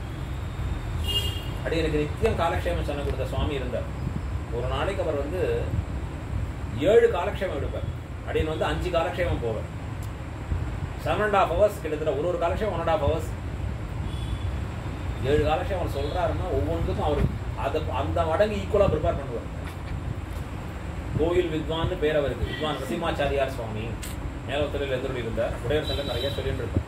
அடி எனக்கு நித்தியம் காலக்ஷேமம் சொன்ன கொடுத்த சுவாமி இருந்தார் ஒரு நாளைக்கு அவர் வந்து ஏழு காலக்ஷேமம் எடுப்பார் அப்படின்னு வந்து அஞ்சு காலக்ஷேமம் போவார் செவன் அண்ட் ஹாஃப் ஹவர்ஸ் கிட்டத்தட்ட ஒரு ஒரு காலக்ஷேமம் ஒன் அண்ட் ஹாஃப் ஹவர்ஸ் ஏழு காலக்ஷேமம் அவர் சொல்றாருன்னா ஒவ்வொன்றுக்கும் அவர் அதை அந்த மடங்கு ஈக்குவலாக ப்ரிப்பேர் பண்ணுவார் கோயில் வித்வான்னு பேர் அவருக்கு வித்வான் நரசிம்மாச்சாரியார் சுவாமி மேலோத்தலில் எதிரொலி இருந்தார் உடையர் செல்ல நிறைய சொல்லிட்டு இருப்பார்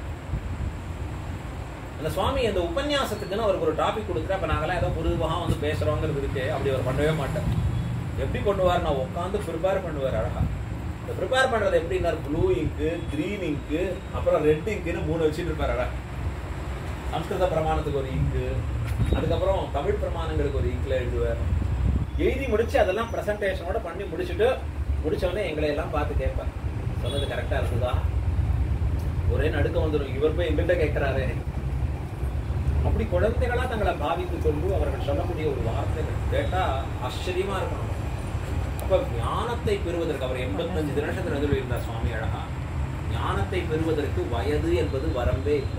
அந்த சுவாமி அந்த உபன்யாசத்துக்குன்னு அவருக்கு ஒரு டாபிக் கொடுத்துட்டு அப்போ நாங்களாம் ஏதோ புதுவாக வந்து பேசுகிறோங்கிறது இருக்கு அப்படி அவர் பண்ணவே மாட்டார் எப்படி பண்ணுவார் நான் உட்காந்து ப்ரிப்பேர் பண்ணுவார் அழகா இந்த ப்ரிப்பேர் பண்ணுறது எப்படின்னா ப்ளூ இங்கு க்ரீன் இங்கு அப்புறம் ரெட் இங்க்குன்னு மூணு வச்சுட்டு இருப்பார் அழகா சம்ஸ்கிருத பிரமாணத்துக்கு ஒரு இங்கு அதுக்கப்புறம் தமிழ் பிரமாணங்களுக்கு ஒரு இங்கில் எழுதுவார் எழுதி முடிச்சு அதெல்லாம் ப்ரெசன்டேஷனோட பண்ணி முடிச்சுட்டு முடிச்சவொடனே எங்களை எல்லாம் பார்த்து கேட்பார் சொன்னது கரெக்டாக இருக்குதா ஒரே நடுக்கம் வந்துடும் இவர் போய் எங்கிட்ட கேட்குறாரு அப்படி குழந்தைகளா தங்களை பாவித்துக் கொண்டு அவர்கள் சொல்லக்கூடிய ஒரு வார்த்தைகள் கேட்டா ஆச்சரியமா இருக்கணும் அப்ப ஞானத்தை பெறுவதற்கு அவர் எண்பத்தஞ்சு தினசத்தில் நடுவில் இருந்தார் சுவாமி அழகா ஞானத்தை பெறுவதற்கு வயது என்பது வரம்பே இல்லை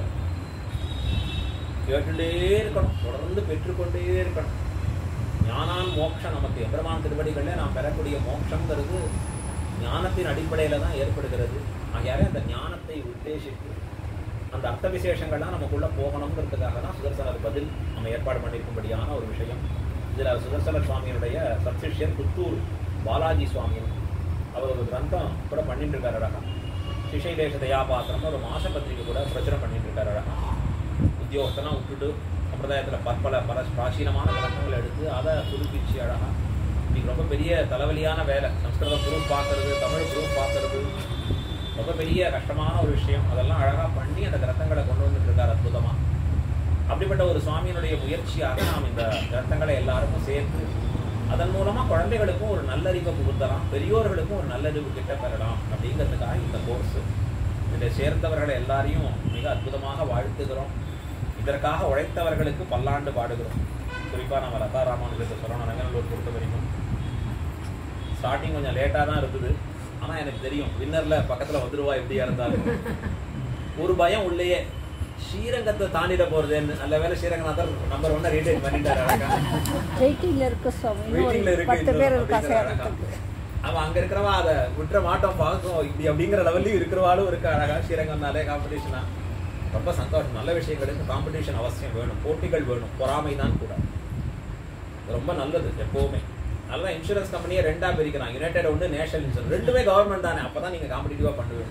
கேட்டுட்டே இருக்கணும் தொடர்ந்து பெற்றுக்கொண்டே இருக்கணும் ஞானான் மோட்சம் நமக்கு எம்பெருமான் திருவடிகளிலே நாம் பெறக்கூடிய மோட்சங்கிறது ஞானத்தின் அடிப்படையில தான் ஏற்படுகிறது ஆகையாலே அந்த ஞானத்தை உத்தேசித்து அந்த அர்த்த விசேஷங்கள்லாம் நமக்குள்ள போகணுங்கிறதுக்காக தான் சுதர்சனர் பதில் நம்ம ஏற்பாடு பண்ணியிருக்கும்படியான ஒரு விஷயம் இதில் சுதர்சன சுவாமியினுடைய சப்சிஷியர் புத்தூர் பாலாஜி சுவாமியும் அவர் ஒரு கிரந்தம் கூட பண்ணிட்டு இருக்காரு அழகா சிஷைதேச தயாபாத்திரம் ஒரு மாச பத்திரிகை கூட பிரச்சுரம் பண்ணிட்டு இருக்காரு அழகா உத்தியோகத்தெல்லாம் விட்டுட்டு சம்பிரதாயத்தில் பற்பல பல பிராச்சீனமான கிரந்தங்களை எடுத்து அதை புதுப்பிச்சு அழகா இன்னைக்கு ரொம்ப பெரிய தலைவலியான வேலை சம்ஸ்கிருத குரூப் பார்க்கறது தமிழ் குரூப் பார்க்கறது ரொம்ப பெரிய கஷ்டமான ஒரு விஷயம் அதெல்லாம் அழகாக பண்ணி அந்த கிரந்தங்களை கொண்டு வந்துட்டு இருக்கார் அற்புதமா அப்படிப்பட்ட ஒரு சுவாமியினுடைய முயற்சியாக நாம் இந்த கிரந்தங்களை எல்லாருக்கும் சேர்த்து அதன் மூலமா குழந்தைகளுக்கும் ஒரு நல்லறிவை புகுத்தலாம் பெரியோர்களுக்கும் ஒரு நல்லறிவு கிட்ட பெறலாம் அப்படிங்கிறதுக்காக இந்த கோர்ஸ் இதில் சேர்ந்தவர்களை எல்லாரையும் மிக அற்புதமாக வாழ்த்துகிறோம் இதற்காக உழைத்தவர்களுக்கு பல்லாண்டு பாடுகிறோம் குறிப்பாக நம்ம லதா ராமானுஜத்தை சொல்லணும் ரங்கநல்லூர் பொறுத்த வரைக்கும் ஸ்டார்டிங் கொஞ்சம் லேட்டாக தான் இருக்குது ஆனால் எனக்கு தெரியும் வின்னரில் பக்கத்தில் வந்துருவா எப்படியா இருந்தாலும் ஒரு பயம் உள்ளேயே ஸ்ரீரங்கத்தை தாண்டிட போறதுன்னு நல்ல வேலை ஸ்ரீரங்கநாதர் நம்பர் ஒன்னை ரீடைன் பண்ணிட்டாரு அழகா வெயிட்டிங்ல இருக்கு சுவாமி இன்னும் வெயிட்டிங்ல ஒரு இருக்கு பத்து இன்னும் பேர் இருக்கா அப்படிங்கிற அழகா. சேரத்துக்கு அவன் அங்க இருக்கிறவா அதை விட்டுற மாட்டோம் பார்க்கும் இப்படி அப்படிங்கிற லெவல்லையும் இருக்கிறவாளும் இருக்கா அழகா ஸ்ரீரங்கம்னாலே காம்படிஷனா ரொம்ப சந்தோஷம் நல்ல விஷயங்களுக்கு காம்படிஷன் அவசியம் வேணும் போட்டிகள் வேணும் பொறாமை தான் கூட ரொம்ப நல்லது எப்பவுமே நல்லா இன்சூரன்ஸ் கம்பெனியை ரெண்டா பிரிக்கிறான் யுனைடெட் ஒன்று நேஷனல் இன்சூரன்ஸ் ரெண்டுமே கவர்மெண்ட் தானே அப்பதான் நீங்க காம்படிட்டிவா பண்ணுவீங்க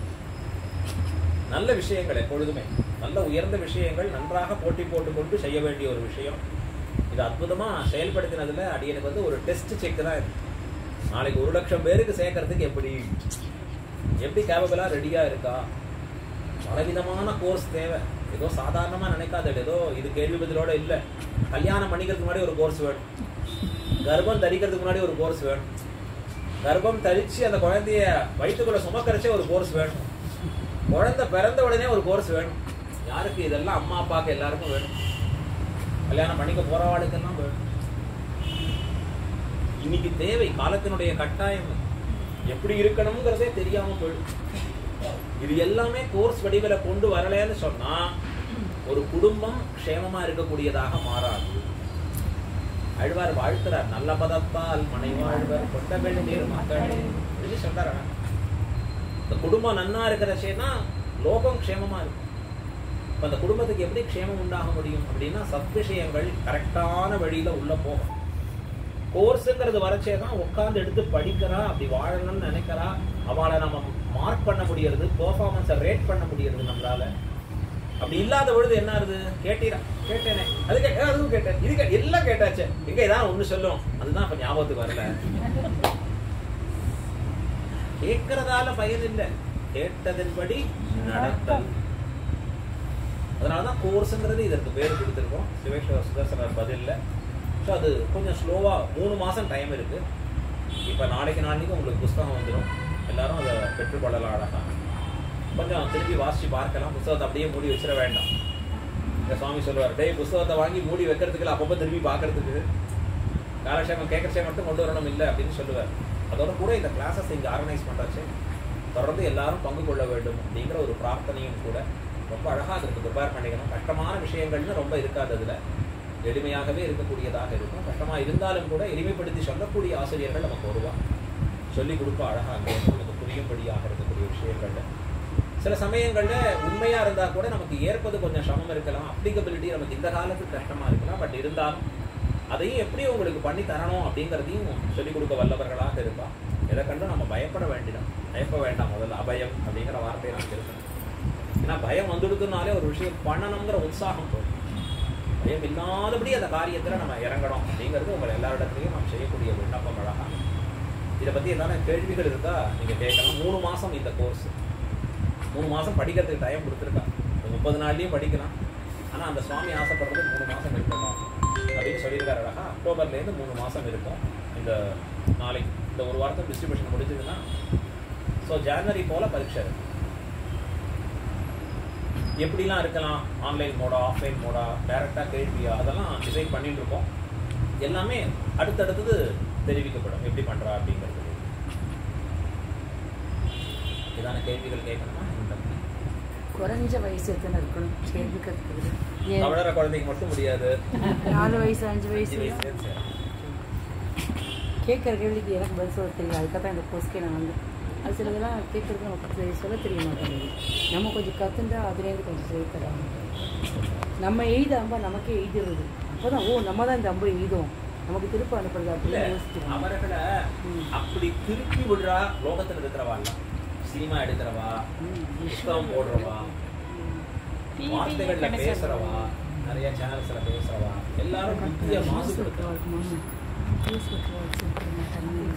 நல்ல விஷயங்கள் எப்பொழுதுமே நல்ல உயர்ந்த விஷயங்கள் நன்றாக போட்டி போட்டுக்கொண்டு செய்ய வேண்டிய ஒரு விஷயம் இது அற்புதமா செயல்படுத்தினதுல அடியனுக்கு வந்து ஒரு டெஸ்ட் செக் தான் இது நாளைக்கு ஒரு லட்சம் பேருக்கு சேர்க்கறதுக்கு எப்படி எப்படி கேபபிளா ரெடியா இருக்கா பலவிதமான கோர்ஸ் தேவை ஏதோ சாதாரணமா நினைக்காத ஏதோ இது கேள்வி பதிலோட இல்ல கல்யாணம் பண்ணிக்கிறதுக்கு முன்னாடி ஒரு கோர்ஸ் வேணும் கர்ப்பம் தரிக்கிறதுக்கு முன்னாடி ஒரு கோர்ஸ் வேணும் கர்ப்பம் தரிச்சு அந்த குழந்தைய வயிற்றுக்குள்ள சுமக்கரைச்சே ஒரு கோர்ஸ் வேணும் குழந்தை பிறந்த உடனே ஒரு கோர்ஸ் வேணும் யாருக்கு இதெல்லாம் அம்மா அப்பாவுக்கு எல்லாருக்கும் வேணும் கல்யாணம் பண்ணிக்க போறவாளுக்கெல்லாம் வேணும் இன்னைக்கு தேவை காலத்தினுடைய கட்டாயம் எப்படி இருக்கணுங்கிறதே தெரியாம போயிடும் இது எல்லாமே கோர்ஸ் வடிவில கொண்டு வரலைன்னு சொன்னா ஒரு குடும்பம் க்ஷேமமா இருக்கக்கூடியதாக மாறாது அழ்வார் வாழ்த்துறார் நல்ல பதத்தால் மனை வாழ்வர் கொண்ட நீர் மக்கள் இது சொல்றாரு இந்த குடும்பம் நன்னா இருக்கிறச்சேனா லோகம் க்ஷேமமா இருக்கும் இப்ப அந்த குடும்பத்துக்கு எப்படி க்ஷேமம் உண்டாக முடியும் அப்படின்னா சத்விஷயங்கள் கரெக்டான வழியில உள்ள போகும் கோர்ஸுங்கிறது வரச்சே தான் உட்கார்ந்து எடுத்து படிக்கிறா அப்படி வாழணும்னு நினைக்கிறா அவளை நம்ம மார்க் பண்ண முடியறது பெர்ஃபார்மன்ஸை ரேட் பண்ண முடியறது நம்மளால அப்படி இல்லாத பொழுது என்ன ஆகுது கேட்டீரா கேட்டேனே அது கேட்ட அதுவும் கேட்டேன் இது கே- எல்லாம் கேட்டாச்சு எங்க ஏதாவது ஒண்ணு சொல்லும் அதுதான் இப்ப ஞாபகத்துக்கு வரல கேட்கறதால பயன் இல்லை கேட்டதன்படி நடத்தல் அதனாலதான் கோர்ஸ்ங்கிறது இதற்கு பேர் கொடுத்துருக்கோம் சிவேஸ்வர சுதர்சனர் பதில்ல ஸோ அது கொஞ்சம் ஸ்லோவா மூணு மாசம் டைம் இருக்கு இப்ப நாளைக்கு நாளைக்கு உங்களுக்கு புஸ்தகம் வந்துடும் எல்லாரும் அதை பெற்றுக்கொள்ளலாம் அழகா கொஞ்சம் திருப்பி வாசிச்சு பார்க்கலாம் புஸ்தகத்தை அப்படியே மூடி வச்சிட வேண்டாம் இந்த சுவாமி சொல்லுவார் டேய் புஸ்தகத்தை வாங்கி மூடி வைக்கிறதுக்கு இல்லை அப்பப்போ திருப்பி பார்க்கறதுக்கு காலக்ஷேமம் கேட்கறச்சே மட்டும் கொண்டு வரணும் இல்லை அப்படின்னு சொல்லுவார் அதோட கூட இந்த கிளாஸஸ் இங்கே ஆர்கனைஸ் பண்ணுறச்சு தொடர்ந்து எல்லாரும் பங்கு கொள்ள வேண்டும் அப்படிங்கிற ஒரு பிரார்த்தனையும் கூட ரொம்ப அழகாக அதுக்கு ப்ரிப்பேர் பண்ணிக்கணும் கஷ்டமான விஷயங்கள்னு ரொம்ப இருக்காது அதில் எளிமையாகவே இருக்கக்கூடியதாக இருக்கும் கஷ்டமாக இருந்தாலும் கூட எளிமைப்படுத்தி சொல்லக்கூடிய ஆசிரியர்கள் நமக்கு வருவாங்க சொல்லிக் கொடுப்பா அழகாக அங்கே நமக்கு புரியும்படியாக இருக்கக்கூடிய விஷயங்கள்ல சில சமயங்கள்ல உண்மையா இருந்தா கூட நமக்கு ஏற்பது கொஞ்சம் சிரமம் இருக்கலாம் அப்ளிகபிலிட்டி நமக்கு இந்த காலத்துக்கு கஷ்டமா இருக்கலாம் பட் இருந்தாலும் அதையும் எப்படி உங்களுக்கு பண்ணி தரணும் அப்படிங்கிறதையும் சொல்லிக் கொடுக்க வல்லவர்களாக இருப்பா எதை கண்டும் நம்ம பயப்பட வேண்டிடும் பயப்பட வேண்டாம் முதல்ல அபயம் அப்படிங்கிற வார்த்தையை நமக்கு இருக்கணும் ஏன்னா பயம் வந்துடுதுனாலே ஒரு விஷயம் பண்ணணுங்கிற உற்சாகம் போகும் பயம் இல்லாதபடி அந்த காரியத்துல நம்ம இறங்கணும் அப்படிங்கிறது உங்கள் எல்லாரிடத்துலையும் நாம் செய்யக்கூடிய விண்ணப்பம் அழகா இதை பத்தி ஏதாவது கேள்விகள் இருக்கா நீங்க கேட்கலாம் மூணு மாசம் இந்த கோர்ஸ் மூணு மாசம் படிக்கிறதுக்கு டைம் கொடுத்துருக்கா முப்பது நாள்லயும் படிக்கலாம் ஆனா அந்த சுவாமி ஆசைப்படுறது மூணு மாசம் இருக்கணும் அப்படின்னு சொல்லியிருக்காரு அழகா அக்டோபர்ல இருந்து மூணு மாசம் இருக்கும் இந்த நாளைக்கு இந்த ஒரு வாரத்தை டிஸ்ட்ரிபியூஷன் முடிஞ்சதுன்னா ஸோ ஜனவரி போல பரீட்சை இருக்கு எப்படிலாம் இருக்கலாம் ஆன்லைன் மோடா ஆஃப்லைன் மோடா டைரக்டா கேள்வியா அதெல்லாம் டிசைன் பண்ணிட்டு இருக்கோம் எல்லாமே அடுத்தடுத்தது தெரிவிக்கப்படும் எப்படி பண்றா அப்படிங்கிறது இதான கேள்விகள் கேட்கணுமா இந்த குறைஞ்ச வயசு எத்தனை இருக்கணும் கேள்வி கற்றுக்கிறது ஏன் தமிழர குழந்தைக்கு மட்டும் முடியாது நாலு வயசு அஞ்சு வயசு அஞ்சு வயசுல இருந்து சரி. கேட்குற கேள்விக்கு எனக்கு பதில் சொல்ல தெரியல அதுக்காக தான் இந்த கோர்ஸ்க்கே நான் வந்து அது சிலதெல்லாம் கேட்குறது நமக்கு தெரிய- சொல்ல தெரிய மாட்டேங்குது நம்ம கொஞ்சம் கற்றுண்டா அதுலேருந்து கொஞ்சம் சொல்லி தராங்க நம்ம எய்த அம்பா நமக்கே எய்திடுறது அப்போ தான் ஓ நம்ம தான் இந்த அம்பு எய்தும் நமக்கு திருப்ப அனுப்புறது இல்ல அப்படின்னு யோசிக்கிறோம் அவர்களை ம். அப்படி திருப்பி விடுறா லோகத்துல இருக்கிறவா இல்ல சினிமா எடுக்கிறவா புஸ்தகம் போடுறவா வார்த்தைகள்ல பேசுறவா நிறைய சேனல்ஸ்ல பேசுறவா எல்லாரும் புத்திய மாசுபடுத்துறவா மாசுபடுத்துவா